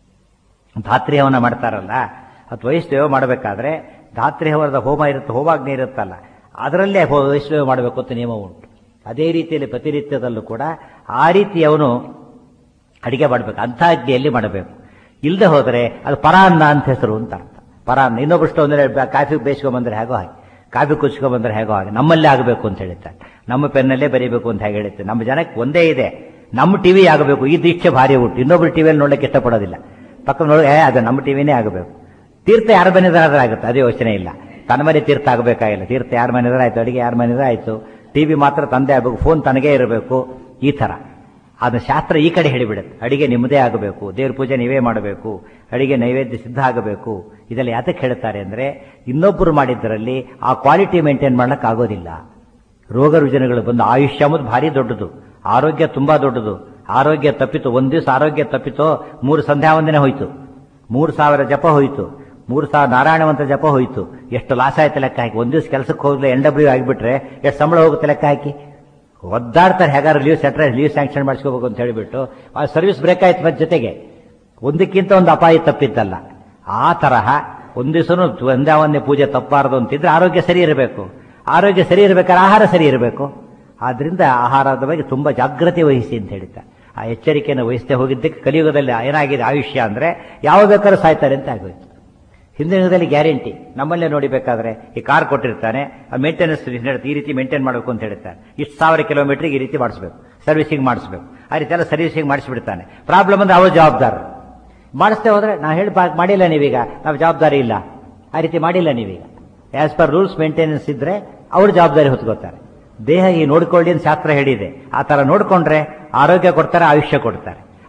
ಧಾತ್ರಿ ಹವನ ಮಾಡ್ತಾರಲ್ಲ ಅಥವಾ ವೈಷ್ಣವ ಮಾಡಬೇಕಾದ್ರೆ ಧಾತ್ರಿ ಹವನದ ಹೋಮ ಇರುತ್ತೆ ಹೋಮಾಗ್ನಿ ಇರುತ್ತಲ್ಲ ಅದರಲ್ಲೇ ವೈಷ್ಣವ ಮಾಡಬೇಕು ಅಂತ ನಿಯಮ ಉಂಟು ಅದೇ ರೀತಿಯಲ್ಲಿ ಪ್ರತಿನಿತ್ಯದಲ್ಲೂ ಕೂಡ ಆ ರೀತಿ ಅವನು ಅಡಿಗೆ ಮಾಡಬೇಕು ಅಂಥ ಅಗ್ನಿಯಲ್ಲಿ ಮಾಡಬೇಕು ಇಲ್ಲದೆ ಹೋದರೆ ಅದು ಪರಾನ್ನ ಅಂತ ಹೆಸರು ಅಂತ ಅರ್ಥ ಪರಾನ್ನ ಇನ್ನೊಬ್ಬಷ್ಟು ಅಂದರೆ ಕಾಫಿ ಬೇಯಿಸ್ಕೊಂಬಂದ್ರೆ ಹೇಗೋ ಹಾಗೆ ಕಾಫಿ ಕುಚ್ಕೊಂಬಂದ್ರೆ ಹೇಗೋ ಹಾಗೆ ನಮ್ಮಲ್ಲೇ ಆಗಬೇಕು ಅಂತ ಹೇಳ್ತಾರೆ ನಮ್ಮ ಪೆನ್ನಲ್ಲೇ ಬರೀಬೇಕು ಅಂತ ಹೇಗೆ ಹೇಳುತ್ತೆ ನಮ್ಮ ಜನಕ್ಕೆ ಒಂದೇ ಇದೆ ನಮ್ಮ ಟಿವಿ ಆಗಬೇಕು ಈ ದೀಕ್ಷೆ ಭಾರಿ ಉಂಟು ಇನ್ನೊಬ್ರು ಟಿವಿಯಲ್ಲಿ ನೋಡಕ್ಕೆ ಇಷ್ಟಪಡೋದಿಲ್ಲ ಪಕ್ಕ ನೋಡಿ ಏ ಅದು ನಮ್ಮ ಟಿವಿನೇ ಆಗಬೇಕು ತೀರ್ಥ ಯಾರ ಮನೆದಾದ್ರೆ ಆಗುತ್ತೆ ಅದೇ ಯೋಚನೆ ಇಲ್ಲ ತನ್ನ ಮನೆ ತೀರ್ಥ ಆಗಬೇಕಾಗಿಲ್ಲ ತೀರ್ಥ ಯಾರ ಮನೆದ್ರೆ ಆಯ್ತು ಅಡಿಗೆ ಯಾರ ಮನೆದ್ರೆ ಆಯ್ತು ಟಿವಿ ಮಾತ್ರ ತಂದೆ ಆಗಬೇಕು ಫೋನ್ ತನಗೇ ಇರಬೇಕು ಈ ತರ ಅದು ಶಾಸ್ತ್ರ ಈ ಕಡೆ ಹೇಳಿಬಿಡುತ್ತೆ ಅಡಿಗೆ ನಿಮ್ಮದೇ ಆಗಬೇಕು ದೇವ್ರ ಪೂಜೆ ನೀವೇ ಮಾಡಬೇಕು ಅಡಿಗೆ ನೈವೇದ್ಯ ಸಿದ್ಧ ಆಗಬೇಕು ಇದೆಲ್ಲ ಯಾತಕ್ಕೆ ಹೇಳ್ತಾರೆ ಅಂದ್ರೆ ಇನ್ನೊಬ್ಬರು ಮಾಡಿದ್ದರಲ್ಲಿ ಆ ಕ್ವಾಲಿಟಿ ಮೇಂಟೈನ್ ಮಾಡಕ್ ಆಗೋದಿಲ್ಲ ರೋಗ ರುಜಿನಗಳು ಬಂದು ಆಯುಷ್ಯ ಅನ್ನೋದು ಭಾರಿ ದೊಡ್ಡದು ಆರೋಗ್ಯ ತುಂಬಾ ದೊಡ್ಡದು ಆರೋಗ್ಯ ತಪ್ಪಿತು ಒಂದ್ ದಿವಸ ಆರೋಗ್ಯ ತಪ್ಪಿತೋ ಮೂರು ಸಂಧ್ಯಾ ವಂದನೆ ಹೋಯ್ತು ಮೂರು ಸಾವಿರ ಜಪ ಹೋಯ್ತು ಮೂರು ಸಾವಿರ ನಾರಾಯಣವಂತ ಜಪ ಹೋಯ್ತು ಎಷ್ಟು ಲಾಸ್ ಆಯ್ತು ಲೆಕ್ಕ ಹಾಕಿ ಒಂದ್ ದಿವಸ ಕೆಲಸಕ್ಕೆ ಹೋಗ್ಲಿ ಎನ್ ಡಬ್ಲ್ಯೂ ಆಗಿಬಿಟ್ರೆ ಎಷ್ಟು ಸಂಬಳ ಹೋಗುತ್ತೆ ಲೆಕ್ಕ ಹಾಕಿ ಒದ್ದಾಡ್ತಾರೆ ಹೇಗಾರು ಲೀವ್ ಸೆಟ್ರೆ ಲೀವ್ ಸ್ಯಾಂಕ್ಷನ್ ಮಾಡಿಸ್ಕೋಬೇಕು ಅಂತ ಹೇಳಿಬಿಟ್ಟು ಆ ಸರ್ವಿಸ್ ಬ್ರೇಕ್ ಆಯ್ತು ಮತ್ತೆ ಜೊತೆಗೆ ಒಂದಕ್ಕಿಂತ ಒಂದು ಅಪಾಯ ತಪ್ಪಿದ್ದಲ್ಲ ಆ ತರಹ ಒಂದ್ ದಿವಸನೂ ಒಂದೇ ಒಂದೇ ಪೂಜೆ ತಪ್ಪಾರದು ಅಂತಿದ್ರೆ ಆರೋಗ್ಯ ಸರಿ ಇರಬೇಕು ಆರೋಗ್ಯ ಸರಿ ಇರಬೇಕಾದ್ರೆ ಆಹಾರ ಸರಿ ಇರಬೇಕು ಆದ್ರಿಂದ ಆಹಾರದ ಬಗ್ಗೆ ತುಂಬಾ ಜಾಗ್ರತೆ ವಹಿಸಿ ಅಂತ ಹೇಳ್ತಾರೆ ಆ ಎಚ್ಚರಿಕೆಯನ್ನು ವಹಿಸದೆ ಹೋಗಿದ್ದಕ್ಕೆ ಕಲಿಯುಗದಲ್ಲಿ ಏನಾಗಿದೆ ಆಯುಷ್ಯ ಅಂದ್ರೆ ಯಾವ ಬೇಕಾದ್ರೂ ಸಾಯ್ತಾರೆ ಅಂತ ಆಗೋಯ್ತು ಹಿಂದಿನ ಯುಗದಲ್ಲಿ ಗ್ಯಾರಂಟಿ ನಮ್ಮಲ್ಲೇ ನೋಡಿಬೇಕಾದ್ರೆ ಈ ಕಾರ್ ಕೊಟ್ಟಿರ್ತಾನೆ ಆ ಮೇಂಟೆನೆನ್ಸ್ ಈ ರೀತಿ ಮೇಂಟೈನ್ ಮಾಡಬೇಕು ಅಂತ ಹೇಳ್ತಾರೆ ಇಷ್ಟು ಸಾವಿರ ಕಿಲೋಮೀಟರ್ಗೆ ಈ ರೀತಿ ಮಾಡಿಸ್ಬೇಕು ಸರ್ವಿಸಿಂಗ್ ಮಾಡಿಸ್ಬೇಕು ಆ ರೀತಿ ಎಲ್ಲ ಸರ್ವಿಸಿಂಗ್ ಮಾಡಿಸ್ಬಿಡ್ತಾನೆ ಪ್ರಾಬ್ಲಮ್ ಅಂದ್ರೆ ಅವ್ರ ಜವಾಬ್ದಾರ ಮಾಡಿಸ್ತೇ ಹೋದ್ರೆ ನಾವು ಹೇಳಿ ಮಾಡಿಲ್ಲ ನೀವೀಗ ನಾವು ಜವಾಬ್ದಾರಿ ಇಲ್ಲ ಆ ರೀತಿ ಮಾಡಿಲ್ಲ ನೀವೀಗ ಆಸ್ ಪರ್ ರೂಲ್ಸ್ ಮೇಂಟೆನೆನ್ಸ್ ಇದ್ರೆ ಅವ್ರ ಜವಾಬ್ದಾರಿ ಹೊತ್ಕೋತಾರೆ ದೇಹ ಈ ನೋಡ್ಕೊಳ್ಳಿ ಅಂತ ಶಾಸ್ತ್ರ ಹೇಳಿದೆ ಆ ತರ ನೋಡ್ಕೊಂಡ್ರೆ ಆರೋಗ್ಯ ಕೊಡ್ತಾರೆ ಆಯುಷ್ಯ ಕೊಡ್ತಾರೆ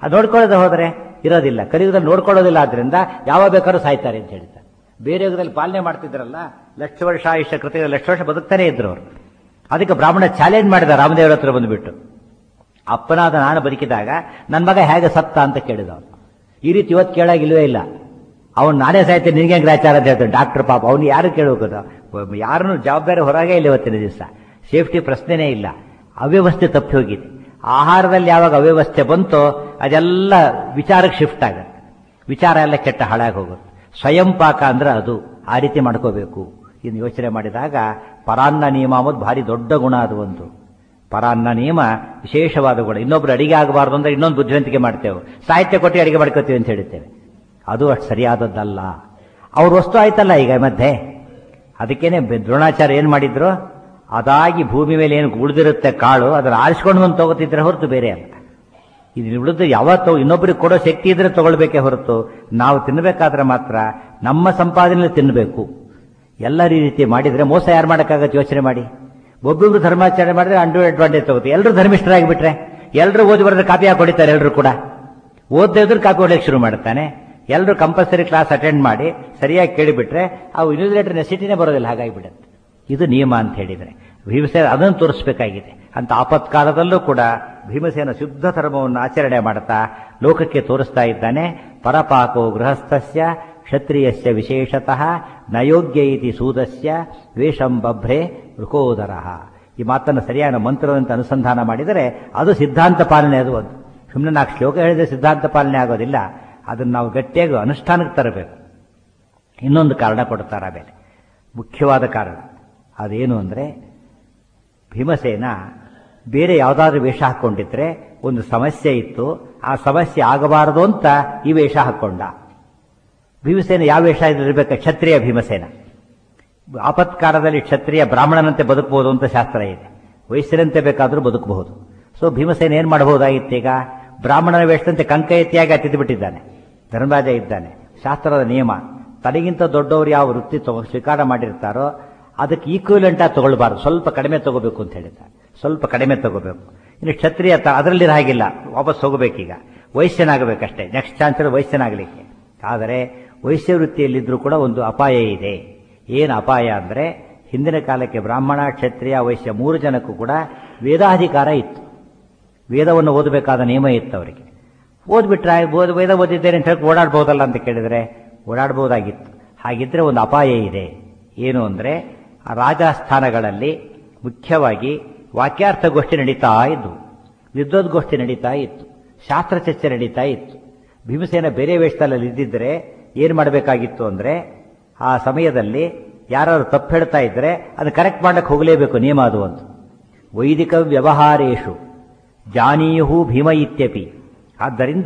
ಅದು ನೋಡ್ಕೊಳ್ಳೋದು ಹೋದರೆ ಇರೋದಿಲ್ಲ ಕಲಿಯುಗದಲ್ಲಿ ನೋಡ್ಕೊಳ್ಳೋದಿಲ್ಲ ಆದ್ರಿಂದ ಯಾವ ಬೇಕಾದ್ರೂ ಸಾಯ್ತಾರೆ ಅಂತ ಹೇಳ್ತಾರೆ ಬೇರೆ ಯುಗದಲ್ಲಿ ಪಾಲನೆ ಮಾಡ್ತಿದ್ರಲ್ಲ ಲಕ್ಷ ವರ್ಷ ಆಯುಷ್ಯ ಕೃತಿಗಳು ಲಕ್ಷ ವರ್ಷ ಬದುಕ್ತಾನೆ ಇದ್ರು ಅವರು ಅದಕ್ಕೆ ಬ್ರಾಹ್ಮಣ ಚಾಲೆಂಜ್ ಮಾಡಿದ ರಾಮದೇವರ ಹತ್ರ ಬಂದುಬಿಟ್ಟು ಅಪ್ಪನಾದ ನಾನು ಬದುಕಿದಾಗ ನನ್ನ ಮಗ ಹೇಗೆ ಸತ್ತ ಅಂತ ಕೇಳಿದ ಅವನು ಈ ರೀತಿ ಇವತ್ತು ಕೇಳಾಗಿಲ್ವೇ ಇಲ್ಲ ಅವನು ನಾನೇ ಸಾಯ್ತೇನೆ ನಿನಗೆ ಗ್ರಾಚಾರ ಅಂತ ಹೇಳ್ತಾನೆ ಡಾಕ್ಟರ್ ಪಾಪ ಅವ್ನು ಯಾರು ಕೇಳಬೇಕು ಯಾರನ್ನು ಜವಾಬ್ದಾರಿ ಹೊರಗೆ ಇಲ್ಲ ಇವತ್ತಿನ ದಿವಸ ಸೇಫ್ಟಿ ಪ್ರಶ್ನೆನೇ ಇಲ್ಲ ಅವ್ಯವಸ್ಥೆ ತಪ್ಪಿ ಹೋಗಿದೆ ಆಹಾರದಲ್ಲಿ ಯಾವಾಗ ಅವ್ಯವಸ್ಥೆ ಬಂತೋ ಅದೆಲ್ಲ ವಿಚಾರಕ್ಕೆ ಶಿಫ್ಟ್ ಆಗುತ್ತೆ ವಿಚಾರ ಎಲ್ಲ ಕೆಟ್ಟ ಹಾಳಾಗಿ ಹೋಗುತ್ತೆ ಸ್ವಯಂ ಪಾಕ ಅಂದ್ರೆ ಅದು ಆ ರೀತಿ ಮಾಡ್ಕೋಬೇಕು ಇನ್ನು ಯೋಚನೆ ಮಾಡಿದಾಗ ಪರಾನ್ನ ನಿಯಮ ಅನ್ನೋದು ಭಾರಿ ದೊಡ್ಡ ಗುಣ ಅದು ಒಂದು ಪರಾನ್ನ ನಿಯಮ ವಿಶೇಷವಾದ ಗುಣ ಇನ್ನೊಬ್ರು ಅಡಿಗೆ ಆಗಬಾರ್ದು ಅಂದ್ರೆ ಇನ್ನೊಂದು ಬುದ್ಧಿವಂತಿಕೆ ಮಾಡ್ತೇವೆ ಸಾಹಿತ್ಯ ಕೊಟ್ಟು ಅಡಿಗೆ ಮಾಡ್ಕೋತೀವಿ ಅಂತ ಹೇಳ್ತೇವೆ ಅದು ಅಷ್ಟು ಸರಿಯಾದದ್ದಲ್ಲ ಅವ್ರ ವಸ್ತು ಆಯ್ತಲ್ಲ ಈಗ ಮಧ್ಯೆ ಅದಕ್ಕೇನೆ ಬೆ- ದ್ರೋಣಾಚಾರ್ಯ ಏನ್ ಮಾಡಿದ್ರು ಅದಾಗಿ ಭೂಮಿ ಮೇಲೆ ಏನು ಉಳಿದಿರುತ್ತೆ ಕಾಳು ಅದನ್ನ ಆರಿಸ್ಕೊಂಡು ಬಂದು ತಗೋತಿದ್ರೆ ಹೊರತು ಬೇರೆ ಅಲ್ಲ ಇದು ಉಳಿದು ಯಾವತ್ತೋ ಇನ್ನೊಬ್ಬರಿಗೆ ಕೊಡೋ ಶಕ್ತಿ ಇದ್ರೆ ತಗೊಳ್ಬೇಕೇ ಹೊರತು ನಾವು ತಿನ್ನಬೇಕಾದ್ರೆ ಮಾತ್ರ ನಮ್ಮ ಸಂಪಾದನೆಯಲ್ಲಿ ತಿನ್ನಬೇಕು ಎಲ್ಲ ರೀತಿ ಮಾಡಿದ್ರೆ ಮೋಸ ಯಾರು ಮಾಡೋಕ್ಕಾಗತ್ತೆ ಯೋಚನೆ ಮಾಡಿ ಒಬ್ಬೊಬ್ರು ಧರ್ಮಾಚರಣೆ ಮಾಡಿದ್ರೆ ಅಂಡು ಅಡ್ವಾಂಟೇಜ್ ತಗೋತೀವಿ ಎಲ್ಲರೂ ಧರ್ಮಿಷ್ಠರಾಗಿಬಿಟ್ರೆ ಎಲ್ಲರೂ ಓದಿ ಬರೆದ್ರೆ ಕಾಪಿ ಹಾಕೊಡಿತಾರೆ ಎಲ್ಲರೂ ಕೂಡ ಓದದೇ ಇದ್ರು ಕಾಪಿ ಹೊಡೆಯಕ್ಕೆ ಶುರು ಮಾಡ್ತಾನೆ ಎಲ್ಲರೂ ಕಂಪಲ್ಸರಿ ಕ್ಲಾಸ್ ಅಟೆಂಡ್ ಮಾಡಿ ಸರಿಯಾಗಿ ಕೇಳಿಬಿಟ್ರೆ ಅವು ಇನ್ವಿಜಿಲೇಟರ್ ನೆಸಿಟಿನೇ ಬರೋದಿಲ್ಲ ಹಾಗಾಗಿಬಿಡುತ್ತೆ ಇದು ನಿಯಮ ಅಂತ ಹೇಳಿದರೆ ಭೀಮಸೇನ ಅದನ್ನು ತೋರಿಸಬೇಕಾಗಿದೆ ಅಂತ ಆಪತ್ಕಾಲದಲ್ಲೂ ಕೂಡ ಭೀಮಸೇನ ಶುದ್ಧ ಧರ್ಮವನ್ನು ಆಚರಣೆ ಮಾಡ್ತಾ ಲೋಕಕ್ಕೆ ತೋರಿಸ್ತಾ ಇದ್ದಾನೆ ಪರಪಾಕೋ ಗೃಹಸ್ಥಸ್ಯ ಕ್ಷತ್ರಿಯಸ್ಯ ವಿಶೇಷತಃ ನಯೋಗ್ಯ ಇತಿ ಸೂದಸ್ಯ ದ್ವೇಷಂ ಬಭ್ರೆ ವೃಕೋದರ ಈ ಮಾತನ್ನು ಸರಿಯಾದ ಮಂತ್ರದಂತೆ ಅನುಸಂಧಾನ ಮಾಡಿದರೆ ಅದು ಸಿದ್ಧಾಂತ ಪಾಲನೆ ಅದು ಒಂದು ಸುಮ್ಮನೆ ನಾಲ್ಕು ಶ್ಲೋಕ ಹೇಳಿದ್ರೆ ಸಿದ್ಧಾಂತ ಪಾಲನೆ ಆಗೋದಿಲ್ಲ ಅದನ್ನು ನಾವು ಗಟ್ಟಿಯಾಗಿ ಅನುಷ್ಠಾನಕ್ಕೆ ತರಬೇಕು ಇನ್ನೊಂದು ಕಾರಣ ಕೊಡ್ತಾರೆ ಆಮೇಲೆ ಮುಖ್ಯವಾದ ಕಾರಣ ಅದೇನು ಅಂದರೆ ಭೀಮಸೇನ ಬೇರೆ ಯಾವುದಾದ್ರೂ ವೇಷ ಹಾಕ್ಕೊಂಡಿದ್ರೆ ಒಂದು ಸಮಸ್ಯೆ ಇತ್ತು ಆ ಸಮಸ್ಯೆ ಆಗಬಾರದು ಅಂತ ಈ ವೇಷ ಹಾಕ್ಕೊಂಡ ಭೀಮಸೇನ ಯಾವ ವೇಷ ಇರಬೇಕು ಕ್ಷತ್ರಿಯ ಭೀಮಸೇನ ಆಪತ್ಕಾಲದಲ್ಲಿ ಕ್ಷತ್ರಿಯ ಬ್ರಾಹ್ಮಣನಂತೆ ಬದುಕಬಹುದು ಅಂತ ಶಾಸ್ತ್ರ ಇದೆ ವಯಸ್ಸಿನಂತೆ ಬೇಕಾದರೂ ಬದುಕಬಹುದು ಸೊ ಭೀಮಸೇನ ಏನ್ ಮಾಡಬಹುದಾಗಿತ್ತು ಈಗ ಬ್ರಾಹ್ಮಣನ ವೇಷದಂತೆ ಕಂಕ ಎತ್ತಿಯಾಗಿ ಹತ್ತಿದ್ದು ಬಿಟ್ಟಿದ್ದಾನೆ ಧರ್ಮರಾಜ ಇದ್ದಾನೆ ಶಾಸ್ತ್ರದ ನಿಯಮ ತನಗಿಂತ ದೊಡ್ಡವರು ಯಾವ ವೃತ್ತಿ ತಗೊ ಸ್ವೀಕಾರ ಮಾಡಿರ್ತಾರೋ ಅದಕ್ಕೆ ಈಕ್ವಲೆಂಟ್ ಆಗಿ ತಗೊಳ್ಬಾರ್ದು ಸ್ವಲ್ಪ ಕಡಿಮೆ ತಗೋಬೇಕು ಅಂತ ಹೇಳಿದ್ದಾರೆ ಸ್ವಲ್ಪ ಕಡಿಮೆ ತಗೋಬೇಕು ಇನ್ನು ಕ್ಷತ್ರಿಯ ತ- ಅದರಲ್ಲಿ ಹಾಗಿಲ್ಲ ವಾಪಸ್ ಹೋಗಬೇಕೀಗ ವೈಶ್ಯನಾಗಬೇಕಷ್ಟೇ ನೆಕ್ಸ್ಟ್ ಚಾನ್ಸ್ ವೈಶ್ಯನಾಗಲಿಕ್ಕೆ ಆದರೆ ವೈಶ್ಯ ವೃತ್ತಿಯಲ್ಲಿದ್ರೂ ಕೂಡ ಒಂದು ಅಪಾಯ ಇದೆ ಏನು ಅಪಾಯ ಅಂದರೆ ಹಿಂದಿನ ಕಾಲಕ್ಕೆ ಬ್ರಾಹ್ಮಣ ಕ್ಷತ್ರಿಯ ವೈಶ್ಯ ಮೂರು ಜನಕ್ಕೂ ಕೂಡ ವೇದಾಧಿಕಾರ ಇತ್ತು ವೇದವನ್ನು ಓದಬೇಕಾದ ನಿಯಮ ಇತ್ತು ಅವರಿಗೆ ಓದ್ಬಿಟ್ರೆ ಓದ್ ವೇದ ಓದಿದ್ದೇನೆ ಅಂತ ಹೇಳಿ ಓಡಾಡ್ಬೋದಲ್ಲ ಅಂತ ಕೇಳಿದರೆ ಓಡಾಡ್ಬೋದಾಗಿತ್ತು ಹಾಗಿದ್ರೆ ಒಂದು ಅಪಾಯ ಇದೆ ಏನು ಅಂದರೆ ರಾಜಸ್ಥಾನಗಳಲ್ಲಿ ಮುಖ್ಯವಾಗಿ ವಾಕ್ಯಾರ್ಥಗೋಷ್ಠಿ ನಡೀತಾ ಇದ್ವು ವಿದ್ವದ್ಗೋಷ್ಠಿ ನಡೀತಾ ಇತ್ತು ಶಾಸ್ತ್ರ ಚರ್ಚೆ ನಡೀತಾ ಇತ್ತು ಭೀಮಸೇನ ಬೇರೆ ವೇಷದಲ್ಲಿ ಇದ್ದಿದ್ರೆ ಏನು ಮಾಡಬೇಕಾಗಿತ್ತು ಅಂದರೆ ಆ ಸಮಯದಲ್ಲಿ ಯಾರಾದ್ರು ತಪ್ಪು ಹೇಳ್ತಾ ಇದ್ರೆ ಅದು ಕರೆಕ್ಟ್ ಮಾಡಕ್ಕೆ ಹೋಗಲೇಬೇಕು ನಿಯಮ ಅದು ಒಂದು ವೈದಿಕ ವ್ಯವಹಾರೇಶು ಜಾನೀಯು ಭೀಮ ಇತ್ಯಪಿ ಆದ್ದರಿಂದ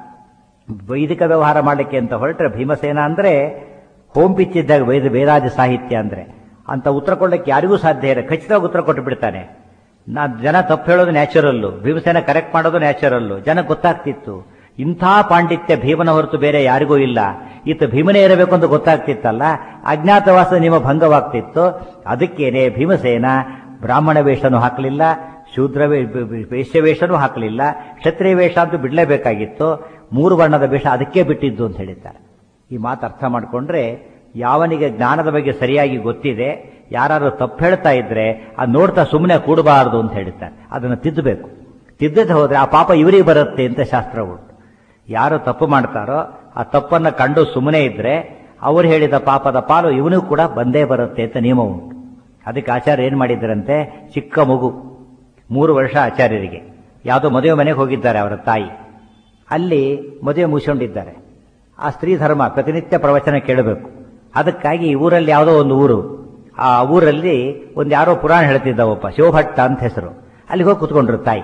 ವೈದಿಕ ವ್ಯವಹಾರ ಮಾಡಲಿಕ್ಕೆ ಅಂತ ಹೊರಟ್ರೆ ಭೀಮಸೇನ ಅಂದ್ರೆ ಹೋಮ್ ಪಿಚ್ ಇದ್ದಾಗ ವೇದ ವೇದಾದಿ ಸಾಹಿತ್ಯ ಅಂದ್ರೆ ಅಂತ ಉತ್ತರ ಕೊಡಲಿಕ್ಕೆ ಯಾರಿಗೂ ಸಾಧ್ಯ ಇಲ್ಲ ಖಚಿತವಾಗಿ ಉತ್ತರ ಕೊಟ್ಟು ಬಿಡ್ತಾನೆ ನಾ ಜನ ತಪ್ಪು ಹೇಳೋದು ನ್ಯಾಚುರಲ್ಲು ಭೀಮಸೇನ ಕರೆಕ್ಟ್ ಮಾಡೋದು ನ್ಯಾಚುರಲ್ಲು ಜನ ಗೊತ್ತಾಗ್ತಿತ್ತು ಇಂಥ ಪಾಂಡಿತ್ಯ ಭೀಮನ ಹೊರತು ಬೇರೆ ಯಾರಿಗೂ ಇಲ್ಲ ಈತ ಭೀಮನೇ ಇರಬೇಕು ಅಂತ ಗೊತ್ತಾಗ್ತಿತ್ತಲ್ಲ ಅಜ್ಞಾತವಾಸ ನಿಮ್ಮ ಭಂಗವಾಗ್ತಿತ್ತು ಅದಕ್ಕೇನೆ ಭೀಮಸೇನ ಬ್ರಾಹ್ಮಣ ವೇಷನೂ ಹಾಕಲಿಲ್ಲ ಶೂದ್ರ ವೇ- ವೇಶ್ಯ ವೇಷನೂ ಹಾಕಲಿಲ್ಲ ಕ್ಷತ್ರಿಯ ವೇಷ ಅಂತೂ ಬಿಡಲೇಬೇಕಾಗಿತ್ತು ಮೂರು ಬಣ್ಣದ ವೇಷ ಅದಕ್ಕೆ ಬಿಟ್ಟಿದ್ದು ಅಂತ ಹೇಳಿದ್ದಾರೆ ಈ ಮಾತು ಅರ್ಥ ಮಾಡಿಕೊಂಡ್ರೆ ಯಾವನಿಗೆ ಜ್ಞಾನದ ಬಗ್ಗೆ ಸರಿಯಾಗಿ ಗೊತ್ತಿದೆ ಯಾರು ತಪ್ಪು ಹೇಳ್ತಾ ಇದ್ರೆ ಅದು ನೋಡ್ತಾ ಸುಮ್ಮನೆ ಕೂಡಬಾರದು ಅಂತ ಹೇಳ್ತಾರೆ ಅದನ್ನು ತಿದ್ದಬೇಕು ತಿದ್ದದೆ ಹೋದ್ರೆ ಆ ಪಾಪ ಇವರಿಗೆ ಬರುತ್ತೆ ಅಂತ ಶಾಸ್ತ್ರ ಉಂಟು ಯಾರು ತಪ್ಪು ಮಾಡ್ತಾರೋ ಆ ತಪ್ಪನ್ನ ಕಂಡು ಸುಮ್ಮನೆ ಇದ್ರೆ ಅವರು ಹೇಳಿದ ಪಾಪದ ಪಾಲು ಇವನಿಗೂ ಕೂಡ ಬಂದೇ ಬರುತ್ತೆ ಅಂತ ನಿಯಮ ಉಂಟು ಅದಕ್ಕೆ ಆಚಾರ್ಯ ಏನ್ ಮಾಡಿದ್ರಂತೆ ಚಿಕ್ಕ ಮಗು ಮೂರು ವರ್ಷ ಆಚಾರ್ಯರಿಗೆ ಯಾವುದೋ ಮದುವೆ ಮನೆಗೆ ಹೋಗಿದ್ದಾರೆ ಅವರ ತಾಯಿ ಅಲ್ಲಿ ಮದುವೆ ಮುಗಿಸ್ಕೊಂಡಿದ್ದಾರೆ ಆ ಸ್ತ್ರೀ ಧರ್ಮ ಪ್ರತಿನಿತ್ಯ ಪ್ರವಚನ ಕೇಳಬೇಕು ಅದಕ್ಕಾಗಿ ಈ ಊರಲ್ಲಿ ಯಾವುದೋ ಒಂದು ಊರು ಆ ಊರಲ್ಲಿ ಒಂದು ಯಾರೋ ಪುರಾಣ ಹೇಳ್ತಿದ್ದ ಒಬ್ಬ ಶಿವಭಟ್ಟ ಅಂತ ಹೆಸರು ಅಲ್ಲಿಗೆ ಹೋಗಿ ಕೂತ್ಕೊಂಡ್ರು ತಾಯಿ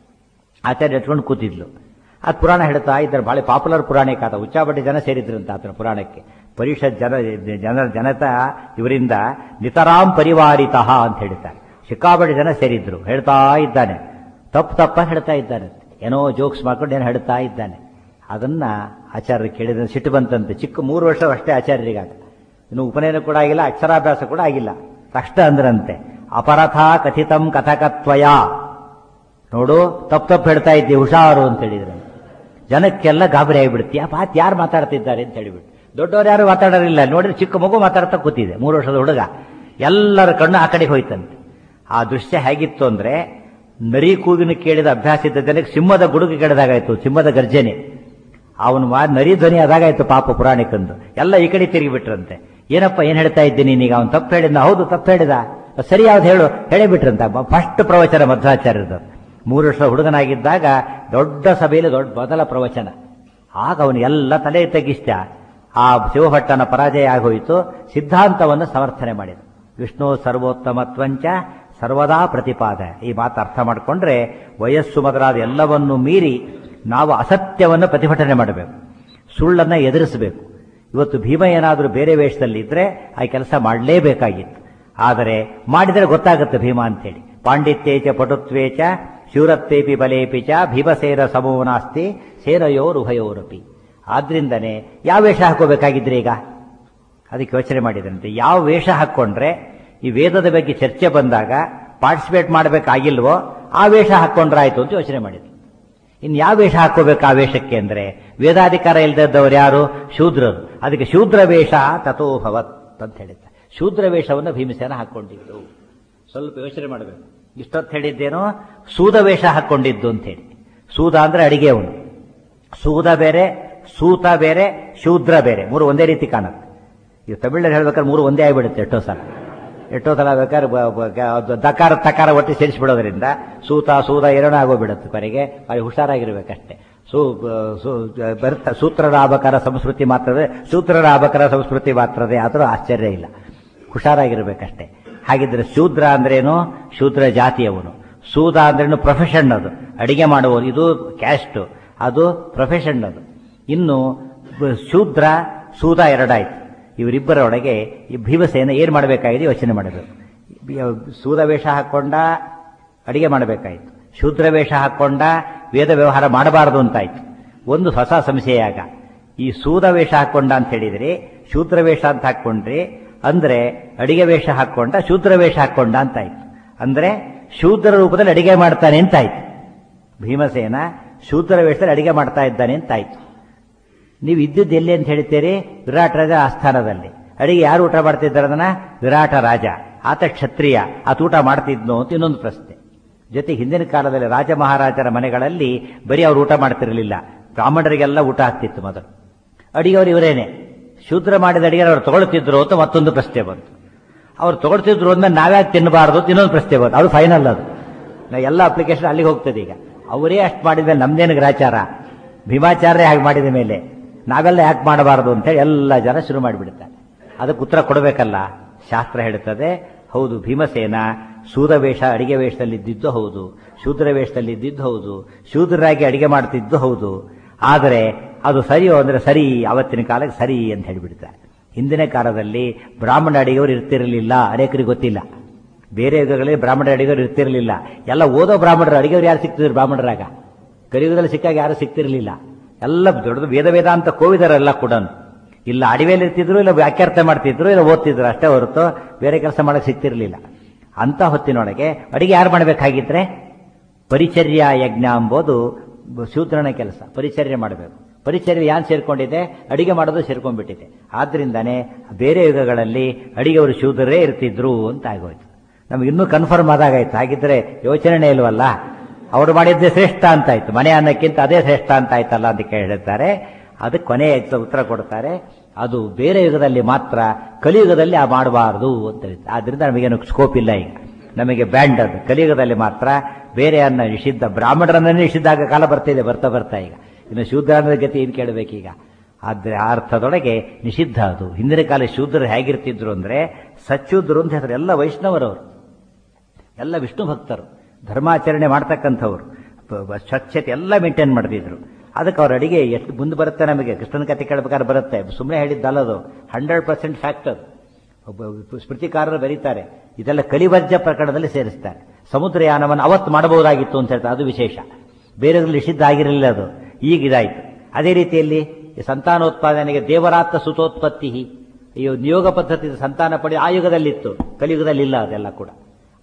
ಆಚಾರ್ಯ ಎತ್ಕೊಂಡು ಕೂತಿದ್ಲು ಅದು ಪುರಾಣ ಹೇಳ್ತಾ ಇದ್ದಾರೆ ಬಹಳ ಪಾಪ್ಯುಲರ್ ಪುರಾಣಕ್ಕೆ ಆತ ಉಚ್ಚಾಬಟ್ಟಿ ಜನ ಸೇರಿದ್ರಂತ ಆತನ ಪುರಾಣಕ್ಕೆ ಪರಿಷತ್ ಜನ ಜನ ಜನತಾ ಇವರಿಂದ ನಿತರಾಂ ಪರಿವಾರಿತಃ ಅಂತ ಹೇಳ್ತಾರೆ ಸಿಕ್ಕಾಬಟ್ಟಿ ಜನ ಸೇರಿದ್ರು ಹೇಳ್ತಾ ಇದ್ದಾನೆ ತಪ್ಪು ತಪ್ಪ ಹೇಳ್ತಾ ಇದ್ದಾನೆ ಏನೋ ಜೋಕ್ಸ್ ಮಾಡ್ಕೊಂಡು ಏನೋ ಹೇಳ್ತಾ ಇದ್ದಾನೆ ಅದನ್ನ ಆಚಾರ್ಯರು ಕೇಳಿದ್ರೆ ಸಿಟ್ಟು ಬಂತಂತೆ ಚಿಕ್ಕ ಮೂರು ವರ್ಷ ಅಷ್ಟೇ ಆಚಾರ್ಯರಿಗಾಗ ಇನ್ನು ಉಪನಯನ ಕೂಡ ಆಗಿಲ್ಲ ಅಕ್ಷರಾಭ್ಯಾಸ ಕೂಡ ಆಗಿಲ್ಲ ತಕ್ಷಣ ಅಂದ್ರಂತೆ ಅಪರಥ ಕಥಿತಂ ಕಥಕತ್ವಯ ನೋಡು ತಪ್ಪು ತಪ್ಪು ಹೇಳ್ತಾ ಇದ್ದಿ ಹುಷಾರು ಅಂತ ಹೇಳಿದ್ರು ಜನಕ್ಕೆಲ್ಲ ಗಾಬರಿ ಆಗಿಬಿಡುತ್ತೆ ಆ ಮಾತು ಯಾರು ಮಾತಾಡ್ತಿದ್ದಾರೆ ಅಂತ ಹೇಳಿಬಿಟ್ಟು ದೊಡ್ಡವ್ರು ಯಾರು ಮಾತಾಡೋರಿಲ್ಲ ನೋಡಿದ್ರೆ ಚಿಕ್ಕ ಮಗು ಮಾತಾಡ್ತಾ ಕೂತಿದೆ ಮೂರು ವರ್ಷದ ಹುಡುಗ ಎಲ್ಲರ ಕಣ್ಣು ಆ ಕಡೆಗೆ ಹೋಯ್ತಂತೆ ಆ ದೃಶ್ಯ ಹೇಗಿತ್ತು ಅಂದ್ರೆ ನರಿ ಕೂಗಿನ ಕೇಳಿದ ಅಭ್ಯಾಸ ಇದ್ದ ಜನಕ್ಕೆ ಸಿಂಹದ ಗುಡುಗು ಕೇಳಿದಾಗಾಯ್ತು ಸಿಂಹದ ಗರ್ಜನೆ ಅವನು ಮಾ ನರಿ ಧ್ವನಿ ಅದಾಗಾಯ್ತು ಪಾಪ ಪುರಾಣಿಕಂದು ಎಲ್ಲ ಈ ಕಡೆ ತಿರುಗಿಬಿಟ್ರಂತೆ ಏನಪ್ಪ ಏನ್ ಹೇಳ್ತಾ ಇದ್ದೀನಿ ನೀಗ ಅವನು ತಪ್ಪು ಹೇಳಿದ ಹೌದು ತಪ್ಪು ಹೇಳಿದ ಸರಿ ಯಾವ್ದು ಹೇಳು ಹೇಳಿಬಿಟ್ರಂತ ಫಸ್ಟ್ ಪ್ರವಚನ ಮಧ್ವಾಚಾರ್ಯರದು ಮೂರು ವರ್ಷ ಹುಡುಗನಾಗಿದ್ದಾಗ ದೊಡ್ಡ ಸಭೆಯಲ್ಲಿ ದೊಡ್ಡ ಮೊದಲ ಪ್ರವಚನ ಆಗ ಅವನು ಎಲ್ಲ ತಲೆ ತೆಗಿಸ್ತ ಆ ಶಿವಭಟ್ಟನ ಪರಾಜಯ ಆಗೋಯಿತು ಸಿದ್ಧಾಂತವನ್ನು ಸಮರ್ಥನೆ ಮಾಡಿದ ವಿಷ್ಣು ಸರ್ವೋತ್ತಮತ್ವಂಚ ಸರ್ವದಾ ಪ್ರತಿಪಾದ ಈ ಮಾತು ಅರ್ಥ ಮಾಡಿಕೊಂಡ್ರೆ ವಯಸ್ಸು ಮೊದಲಾದ ಎಲ್ಲವನ್ನೂ ಮೀರಿ ನಾವು ಅಸತ್ಯವನ್ನು ಪ್ರತಿಭಟನೆ ಮಾಡಬೇಕು ಸುಳ್ಳನ್ನ ಎದುರಿಸಬೇಕು ಇವತ್ತು ಭೀಮ ಏನಾದರೂ ಬೇರೆ ವೇಷದಲ್ಲಿ ಇದ್ರೆ ಆ ಕೆಲಸ ಮಾಡಲೇಬೇಕಾಗಿತ್ತು ಆದರೆ ಮಾಡಿದರೆ ಗೊತ್ತಾಗುತ್ತೆ ಭೀಮ ಅಂತೇಳಿ ಪಾಂಡಿತ್ಯೇಚ ಪಟುತ್ವೇಚ ಶೂರತ್ವೇಪಿ ಬಲೇಪಿ ಚ ಭೀಮಸೇನ ಸಮೋ ನಾಸ್ತಿ ಸೇನಯೋರುಭಯೋರಪಿ ಆದ್ರಿಂದನೇ ಯಾವ ವೇಷ ಹಾಕೋಬೇಕಾಗಿದ್ರೆ ಈಗ ಅದಕ್ಕೆ ಯೋಚನೆ ಮಾಡಿದಂತೆ ಯಾವ ವೇಷ ಹಾಕ್ಕೊಂಡ್ರೆ ಈ ವೇದದ ಬಗ್ಗೆ ಚರ್ಚೆ ಬಂದಾಗ ಪಾರ್ಟಿಸಿಪೇಟ್ ಮಾಡಬೇಕಾಗಿಲ್ವೋ ಆ ವೇಷ ಹಾಕ್ಕೊಂಡ್ರಾಯ್ತು ಅಂತ ಯೋಚನೆ ಮಾಡಿದ್ರು ಇನ್ ಯಾವ ವೇಷ ಹಾಕೋಬೇಕು ಆ ವೇಷಕ್ಕೆ ಅಂದ್ರೆ ವೇದಾಧಿಕಾರ ಇಲ್ಲದವರು ಯಾರು ಶೂದ್ರರು ಅದಕ್ಕೆ ಶೂದ್ರ ವೇಷ ತಥೋಭವತ್ ಅಂತ ಹೇಳಿದ್ದ ಶೂದ್ರ ವೇಷವನ್ನು ಭೀಮಸೇನ ಹಾಕೊಂಡಿದ್ದು ಸ್ವಲ್ಪ ಯೋಚನೆ ಮಾಡಬೇಕು ಇಷ್ಟೊತ್ತು ಹೇಳಿದ್ದೇನೋ ಸೂದ ವೇಷ ಹಾಕೊಂಡಿದ್ದು ಅಂತ ಹೇಳಿ ಸೂದ ಅಂದ್ರೆ ಅಡಿಗೆ ಅವನು ಸೂದ ಬೇರೆ ಸೂತ ಬೇರೆ ಶೂದ್ರ ಬೇರೆ ಮೂರು ಒಂದೇ ರೀತಿ ಕಾಣುತ್ತೆ ಈಗ ತಮಿಳಲ್ಲಿ ಹೇಳ್ಬೇಕಾದ್ರೆ ಮೂರು ಒಂದೇ ಆಗಿಬಿಡುತ್ತೆ ಎಷ್ಟೋ ಸಲ ಎಷ್ಟೋ ಸಲ ಬೇಕಾದ್ರೆ ಬ- ಬ- ಗ- ದಕಾರ ತಕಾರ ಒಟ್ಟಿ ಸೇರಿಸ್ಬಿಡೋದ್ರಿಂದ ಸೂತ ಸೂದ ಎರಡೂ ಆಗೋಗ್ಬಿಡುತ್ತೆ ಕೊನೆಗೆ ಅಲ್ಲಿ ಹುಷಾರಾಗಿರ್ಬೇಕಷ್ಟೇ ಸೂ ಸೂ ಬರುತ್ತ ಸೂತ್ರರಾಬಕರ ಸಂಸ್ಕೃತಿ ಮಾತ್ರವೇ ಸೂತ್ರರಾಬಕರ ಸಂಸ್ಕೃತಿ ಮಾತ್ರದೇ ಆದರೂ ಆಶ್ಚರ್ಯ ಇಲ್ಲ ಹುಷಾರಾಗಿರ್ಬೇಕಷ್ಟೇ ಹಾಗಿದ್ರೆ ಶೂದ್ರ ಅಂದ್ರೇನು ಶೂದ್ರ ಜಾತಿಯವನು ಸೂದ ಅಂದ್ರೇನು ಪ್ರೊಫೆಷನ್ ಅದು ಅಡಿಗೆ ಮಾಡುವವನು ಇದು ಕ್ಯಾಸ್ಟ್ ಅದು ಪ್ರೊಫೆಷನ್ ಅದು ಇನ್ನು ಬ- ಶೂದ್ರ ಸೂದ ಎರಡಾಯ್ತು ಇವರಿಬ್ಬರ ಒಳಗೆ ಈ ಭೀಮಸೇನ ಏನ್ ಮಾಡಬೇಕಾಗಿದೆ ಯೋಚನೆ ಮಾಡಬೇಕು ಸೂದ ವೇಷ ಹಾಕೊಂಡ ಅಡಿಗೆ ಮಾಡಬೇಕಾಯ್ತು ಶೂದ್ರ ವೇಷ ಹಾಕೊಂಡ ವೇದ ವ್ಯವಹಾರ ಮಾಡಬಾರದು ಅಂತಾಯ್ತು ಒಂದು ಹೊಸ ಸಂಶಯ ಆಗ ಈ ಸೂದ ವೇಷ ಹಾಕೊಂಡ ಅಂತ ಹೇಳಿದ್ರೆ ಶೂದ್ರ ವೇಷ ಅಂತ ಹಾಕೊಂಡ್ರಿ ಅಂದ್ರೆ ಅಡಿಗೆ ವೇಷ ಹಾಕೊಂಡ ಶೂದ್ರ ವೇಷ ಹಾಕೊಂಡ ಅಂತಾಯ್ತು ಅಂದ್ರೆ ಶೂದ್ರ ರೂಪದಲ್ಲಿ ಅಡಿಗೆ ಮಾಡ್ತಾನೆ ಅಂತಾಯ್ತು ಭೀಮಸೇನ ಶೂದ್ರ ವೇಷದಲ್ಲಿ ಅಡಿಗೆ ಮಾಡ್ತಾ ಇದ್ದಾನೆ ಅಂತಾಯ್ತು ನೀವು ಇದ್ದದ್ದು ಎಲ್ಲಿ ಅಂತ ಹೇಳ್ತೀರಿ ವಿರಾಟ ರಾಜ ಆಸ್ಥಾನದಲ್ಲಿ ಅಡಿಗೆ ಯಾರು ಊಟ ಮಾಡ್ತಿದ್ದಾರೆ ಅದನ್ನ ವಿರಾಟ ರಾಜ ಆತ ಕ್ಷತ್ರಿಯ ಆತ ಊಟ ಮಾಡ್ತಿದ್ನೋ ಅಂತ ಇನ್ನೊಂದು ಪ್ರಶ್ನೆ ಜೊತೆ ಹಿಂದಿನ ಕಾಲದಲ್ಲಿ ರಾಜ ಮಹಾರಾಜರ ಮನೆಗಳಲ್ಲಿ ಬರೀ ಅವ್ರು ಊಟ ಮಾಡ್ತಿರಲಿಲ್ಲ ಬ್ರಾಹ್ಮಣರಿಗೆಲ್ಲ ಊಟ ಆಗ್ತಿತ್ತು ಮೊದಲು ಅಡಿಗೆಯವರು ಇವರೇನೆ ಶೂದ್ರ ಮಾಡಿದ ಅಡಿಗೆ ಅವ್ರು ತಗೊಳ್ತಿದ್ರು ಅಂತ ಮತ್ತೊಂದು ಪ್ರಶ್ನೆ ಬಂತು ಅವ್ರು ತಗೊಳ್ತಿದ್ರು ಅಂದ್ಮೇಲೆ ನಾವ್ಯಾಕೆ ತಿನ್ನಬಾರದು ಅಂತ ಇನ್ನೊಂದು ಪ್ರಶ್ನೆ ಬಂತು ಅದು ಫೈನಲ್ ಅದು ನಾ ಎಲ್ಲ ಅಪ್ಲಿಕೇಶನ್ ಅಲ್ಲಿಗೆ ಹೋಗ್ತದೆ ಈಗ ಅವರೇ ಅಷ್ಟು ಮಾಡಿದ್ಮೇಲೆ ನಮ್ದೇನು ಗ್ರಾಚಾರ ಭೀಮಾಚಾರ್ಯ ಹಾಗೆ ಮಾಡಿದ ಮೇಲೆ ನಾವೆಲ್ಲ ಯಾಕೆ ಮಾಡಬಾರದು ಅಂತೇಳಿ ಎಲ್ಲ ಜನ ಶುರು ಮಾಡಿಬಿಡ್ತಾರೆ ಅದಕ್ಕೆ ಉತ್ತರ ಕೊಡಬೇಕಲ್ಲ ಶಾಸ್ತ್ರ ಹೇಳುತ್ತದೆ ಹೌದು ಭೀಮಸೇನ ಸೂದ ವೇಷ ಅಡಿಗೆ ವೇಷದಲ್ಲಿ ಇದ್ದಿದ್ದು ಹೌದು ಶೂದ್ರ ವೇಷದಲ್ಲಿ ಇದ್ದಿದ್ದು ಹೌದು ಶೂದ್ರರಾಗಿ ಅಡಿಗೆ ಮಾಡ್ತಿದ್ದು ಹೌದು ಆದರೆ ಅದು ಸರಿಯೋ ಅಂದ್ರೆ ಸರಿ ಅವತ್ತಿನ ಕಾಲಕ್ಕೆ ಸರಿ ಅಂತ ಹೇಳಿಬಿಡ್ತಾರೆ ಹಿಂದಿನ ಕಾಲದಲ್ಲಿ ಬ್ರಾಹ್ಮಣ ಅಡಿಗೆಯವರು ಇರ್ತಿರಲಿಲ್ಲ ಅನೇಕರಿಗೆ ಗೊತ್ತಿಲ್ಲ ಬೇರೆ ಯುಗಗಳಲ್ಲಿ ಬ್ರಾಹ್ಮಣ ಅಡಿಗೆಯವರು ಇರ್ತಿರಲಿಲ್ಲ ಎಲ್ಲ ಓದೋ ಬ್ರಾಹ್ಮಣರು ಅಡಿಗೆಯವರು ಯಾರು ಸಿಗ್ತಿದ್ರು ಬ್ರಾಹ್ಮಣರಾಗ ಕಲಿಯುಗದಲ್ಲಿ ಸಿಕ್ಕಾಗ ಯಾರು ಸಿಗ್ತಿರಲಿಲ್ಲ ಎಲ್ಲ ದೊಡ್ಡದು ವೇದ ವೇದಾಂತ ಕೋವಿದರೆಲ್ಲ ಕೂಡ ಇಲ್ಲ ಅಡಿವೆಯಲ್ಲಿ ಇರ್ತಿದ್ರು ಇಲ್ಲ ವ್ಯಾಖ್ಯಾರ್ಥ ಮಾಡ್ತಿದ್ರು ಇಲ್ಲ ಓದ್ತಿದ್ರು ಅಷ್ಟೇ ಹೊರತು ಬೇರೆ ಕೆಲಸ ಮಾಡಕ್ ಸಿಗ್ತಿರ್ಲಿಲ್ಲ ಅಂತ ಹೊತ್ತಿನೊಳಗೆ ಅಡಿಗೆ ಯಾರು ಮಾಡಬೇಕಾಗಿದ್ರೆ ಪರಿಚರ್ಯ ಯಜ್ಞ ಎಂಬುದು ಶೂದ್ರನ ಕೆಲಸ ಪರಿಚರ್ಯ ಮಾಡಬೇಕು ಪರಿಚರ್ಯ ಯಾನ್ ಸೇರ್ಕೊಂಡಿದೆ ಅಡಿಗೆ ಮಾಡೋದು ಸೇರ್ಕೊಂಡ್ಬಿಟ್ಟಿದೆ ಆದ್ರಿಂದಾನೇ ಬೇರೆ ಯುಗಗಳಲ್ಲಿ ಅಡಿಗೆವರು ಶೂದ್ರರೇ ಇರ್ತಿದ್ರು ಅಂತ ಆಗೋಯ್ತು ನಮ್ಗೆ ಇನ್ನೂ ಕನ್ಫರ್ಮ್ ಆದಾಗಾಯ್ತು ಹಾಗಿದ್ರೆ ಯೋಚನೆ ಇಲ್ವಲ್ಲ ಅವರು ಮಾಡಿದ್ದೇ ಶ್ರೇಷ್ಠ ಅಂತಾಯ್ತು ಮನೆ ಅನ್ನಕ್ಕಿಂತ ಅದೇ ಶ್ರೇಷ್ಠ ಅಂತ ಆಯ್ತಲ್ಲ ಅಂತ ಹೇಳಿದ್ದಾರೆ ಅದಕ್ಕೆ ಕೊನೆಯ ಉತ್ತರ ಕೊಡ್ತಾರೆ ಅದು ಬೇರೆ ಯುಗದಲ್ಲಿ ಮಾತ್ರ ಕಲಿಯುಗದಲ್ಲಿ ಆ ಮಾಡಬಾರದು ಅಂತ ಹೇಳ್ತಾರೆ ಆದ್ರಿಂದ ನಮಗೇನು ಸ್ಕೋಪ್ ಇಲ್ಲ ಈಗ ನಮಗೆ ಬ್ಯಾಂಡ್ ಅದು ಕಲಿಯುಗದಲ್ಲಿ ಮಾತ್ರ ಬೇರೆ ಅನ್ನ ನಿಷಿದ್ಧ ಬ್ರಾಹ್ಮಣರನ್ನ ನಿಷಿದ್ಧಾಗ ಕಾಲ ಬರ್ತಿದೆ ಬರ್ತಾ ಬರ್ತಾ ಈಗ ಇನ್ನು ಶೂದ್ರಾನ್ನದ ಗತಿ ಏನ್ ಕೇಳಬೇಕೀಗ ಆದ್ರೆ ಆ ಅರ್ಥದೊಳಗೆ ನಿಷಿದ್ಧ ಅದು ಹಿಂದಿನ ಕಾಲ ಶೂದ್ರರು ಹೇಗಿರ್ತಿದ್ರು ಅಂದ್ರೆ ಸಚ್ಯೂದ್ರು ಅಂತ ಹೆಸರು ಎಲ್ಲ ವೈಷ್ಣವರವರು ಎಲ್ಲ ವಿಷ್ಣು ಭಕ್ತರು ಧರ್ಮಾಚರಣೆ ಮಾಡ್ತಕ್ಕಂಥವ್ರು ಬ- ಬ- ಸ್ವಚ್ಛತೆ ಎಲ್ಲ ಮೇಂಟೈನ್ ಮಾಡ್ತಿದ್ರು ಅದಕ್ಕೆ ಅವ್ರ ಅಡಿಗೆ ಎಷ್ಟು ಮುಂದೆ ಬರುತ್ತೆ ನಮಗೆ ಕೃಷ್ಣನ ಕತೆ ಕೇಳಬೇಕಾದ್ರೆ ಬರುತ್ತೆ ಸುಮ್ಮನೆ ಹೇಳಿದ್ದಲ್ಲದು ಹಂಡ್ರೆಡ್ ಪರ್ಸೆಂಟ್ ಫ್ಯಾಕ್ಟ್ ಅದು ಒಬ್ಬ ಸ್ಮೃತಿಕಾರರು ಬರೀತಾರೆ ಇದೆಲ್ಲ ಕಲಿವರ್ಜ ಪ್ರಕರಣದಲ್ಲಿ ಸೇರಿಸ್ತಾರೆ ಸಮುದ್ರಯಾನವನ್ನು ಅವತ್ತು ಮಾಡಬಹುದಾಗಿತ್ತು ಅಂತ ಹೇಳ್ತಾರೆ ಅದು ವಿಶೇಷ ಬೇರೆ ನಿಷಿದ್ಧ ಆಗಿರಲಿಲ್ಲ ಅದು ಈಗ ಇದಾಯ್ತು ಅದೇ ರೀತಿಯಲ್ಲಿ ಈ ಸಂತಾನೋತ್ಪಾದನೆಗೆ ದೇವರಾತ್ತ ಸುತೋತ್ಪತ್ತಿ ಈ ನಿಯೋಗ ಪದ್ಧತಿ ಸಂತಾನ ಪಡೆ ಆ ಯುಗದಲ್ಲಿತ್ತು ಕಲಿಯುಗದಲ್ಲಿ ಇಲ್ಲ ಅದೆಲ್ಲ ಕೂಡ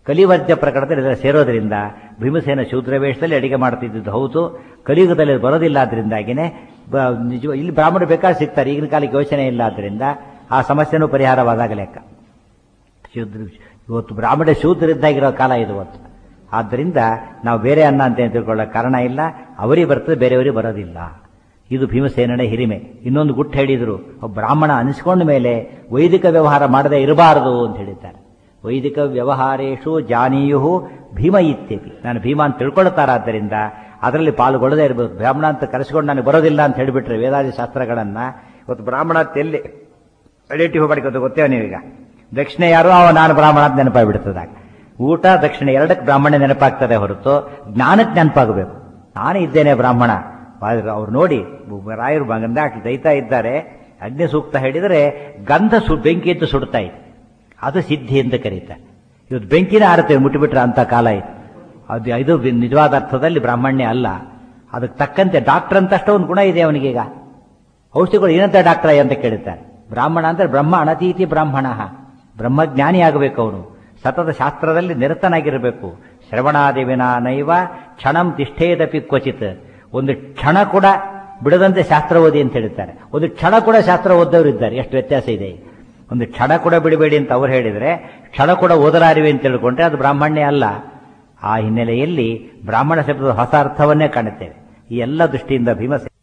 ಕಲಿವರ್ಜ ಪ್ರಕರಣದಲ್ಲಿ ಇದರ ಸೇರೋದ್ರಿಂದ ಭೀಮಸೇನ ಶೂದ್ರ ವೇಷದಲ್ಲಿ ಅಡಿಗೆ ಮಾಡ್ತಿದ್ದು ಹೌದು ಕಲಿಯುಗದಲ್ಲಿ ಅದು ಬರೋದಿಲ್ಲ ಆದ್ರಿಂದಾಗಿನೇ ಬ- ನಿಜ ಇಲ್ಲಿ ಬ್ರಾಹ್ಮಣರು ಬೇಕಾದ್ರೆ ಸಿಗ್ತಾರೆ ಈಗಿನ ಕಾಲಕ್ಕೆ ಯೋಚನೆ ಇಲ್ಲ ಆದ್ರಿಂದ ಆ ಸಮಸ್ಯೆನೂ ಪರಿಹಾರವಾದಾಗ ಲೆಕ್ಕ ಶೂದ್ರ ಇವತ್ತು ಬ್ರಾಹ್ಮಣ ಶೂದ್ರ ಇದ್ದಾಗಿರೋ ಕಾಲ ಇದು ಇವತ್ತು ಆದ್ದರಿಂದ ನಾವು ಬೇರೆ ಅನ್ನ ಅಂತ ಏನ್ ತಿಳ್ಕೊಳ್ಳೋ ಕಾರಣ ಇಲ್ಲ ಅವರಿಗೆ ಬರ್ತದೆ ಬೇರೆಯವರಿಗೆ ಬರೋದಿಲ್ಲ ಇದು ಭೀಮಸೇನನ ಹಿರಿಮೆ ಇನ್ನೊಂದು ಗುಟ್ಟು ಹೇಳಿದ್ರು ಒಬ್ಬ ಬ್ರಾಹ್ಮಣ ಅನಿಸ್ಕೊಂಡ ಮೇಲೆ ವೈದಿಕ ವ್ಯವಹಾರ ಮಾಡದೇ ಇರಬಾರದು ಅಂತ ಹೇಳಿದ್ದಾರೆ ವೈದಿಕ ವ್ಯವಹಾರೇಶು ಜಾನೀಯು ಭೀಮ ಇತ್ಯಪಿ ನಾನು ಭೀಮ ಅಂತ ತಿಳ್ಕೊಳ್ತಾರಾದ್ದರಿಂದ ಅದರಲ್ಲಿ ಪಾಲ್ಗೊಳ್ಳದೇ ಇರಬಹುದು ಬ್ರಾಹ್ಮಣ ಅಂತ ಕರೆಸಿಕೊಂಡು ನನಗೆ ಬರೋದಿಲ್ಲ ಅಂತ ಹೇಳಿಬಿಟ್ರೆ ವೇದಾದಿ ಶಾಸ್ತ್ರಗಳನ್ನ ಇವತ್ತು ಬ್ರಾಹ್ಮಣ ಅಂತ ಎಲ್ಲಿ ಐಡೆಂಟಿಫೈ ಮಾಡ್ಕೋದು ಗೊತ್ತೇವ ನೀವೀಗ ದಕ್ಷಿಣೆ ಯಾರು ಅವ ನಾನು ಬ್ರಾಹ್ಮಣ ಅಂತ ನೆನಪಾಗ್ಬಿಡ್ತದಾಗ ಊಟ ದಕ್ಷಿಣೆ ಎರಡಕ್ಕೆ ಬ್ರಾಹ್ಮಣ ನೆನಪಾಗ್ತದೆ ಹೊರತು ಜ್ಞಾನಕ್ಕೆ ನೆನಪಾಗಬೇಕು ನಾನೇ ಇದ್ದೇನೆ ಬ್ರಾಹ್ಮಣ ಅವ್ರು ನೋಡಿ ರಾಯರು ಗಂಧಾಟ್ಲು ದೈತಾ ಇದ್ದಾರೆ ಅಗ್ನಿ ಸೂಕ್ತ ಹೇಳಿದರೆ ಗಂಧ ಸು ಬೆಂಕಿ ಅಂತ ಸುಡ್ತಾ ಇದೆ ಅದು ಸಿದ್ಧಿ ಅಂತ ಕರೀತಾರೆ ಇವತ್ತು ಬೆಂಕಿನ ಆರತೆ ಮುಟ್ಟಿಬಿಟ್ರೆ ಅಂತ ಕಾಲ ಇತ್ತು ಅದು ಇದು ನಿಜವಾದ ಅರ್ಥದಲ್ಲಿ ಬ್ರಾಹ್ಮಣ್ಯ ಅಲ್ಲ ಅದಕ್ಕೆ ತಕ್ಕಂತೆ ಡಾಕ್ಟರ್ ಅಂತ ಅಷ್ಟೋ ಒಂದು ಗುಣ ಇದೆ ಅವನಿಗೀಗ ಔಷಧಿಗಳು ಏನಂತ ಡಾಕ್ಟರ್ ಅಂತ ಕೇಳುತ್ತಾರೆ ಬ್ರಾಹ್ಮಣ ಅಂದ್ರೆ ಬ್ರಹ್ಮ ಅನತೀತಿ ಬ್ರಾಹ್ಮಣ ಬ್ರಹ್ಮಜ್ಞಾನಿ ಆಗಬೇಕು ಅವನು ಸತತ ಶಾಸ್ತ್ರದಲ್ಲಿ ನಿರತನಾಗಿರಬೇಕು ಶ್ರವಣಾದಿವಿನ ನೈವ ಕ್ಷಣಂ ತಿಷ್ಠೇದಪಿ ಕ್ವಚಿತ್ ಒಂದು ಕ್ಷಣ ಕೂಡ ಬಿಡದಂತೆ ಶಾಸ್ತ್ರ ಓದಿ ಅಂತ ಹೇಳ್ತಾರೆ ಒಂದು ಕ್ಷಣ ಕೂಡ ಶಾಸ್ತ್ರ ಓದವರು ಇದ್ದಾರೆ ಎಷ್ಟು ವ್ಯತ್ಯಾಸ ಇದೆ ಒಂದು ಕ್ಷಣ ಕೂಡ ಬಿಡಬೇಡಿ ಅಂತ ಅವ್ರು ಹೇಳಿದ್ರೆ ಕ್ಷಣ ಕೂಡ ಓದಲಾರಿವೆ ಅಂತ ತಿಳ್ಕೊಂಡ್ರೆ ಅದು ಬ್ರಾಹ್ಮಣ್ಯ ಅಲ್ಲ ಆ ಹಿನ್ನೆಲೆಯಲ್ಲಿ ಬ್ರಾಹ್ಮಣ ಶಬ್ದದ ಹೊಸ ಅರ್ಥವನ್ನೇ ಕಾಣುತ್ತೇವೆ ಈ ಎಲ್ಲ ದೃಷ್ಟಿಯಿಂದ ಭೀಮಸೇನ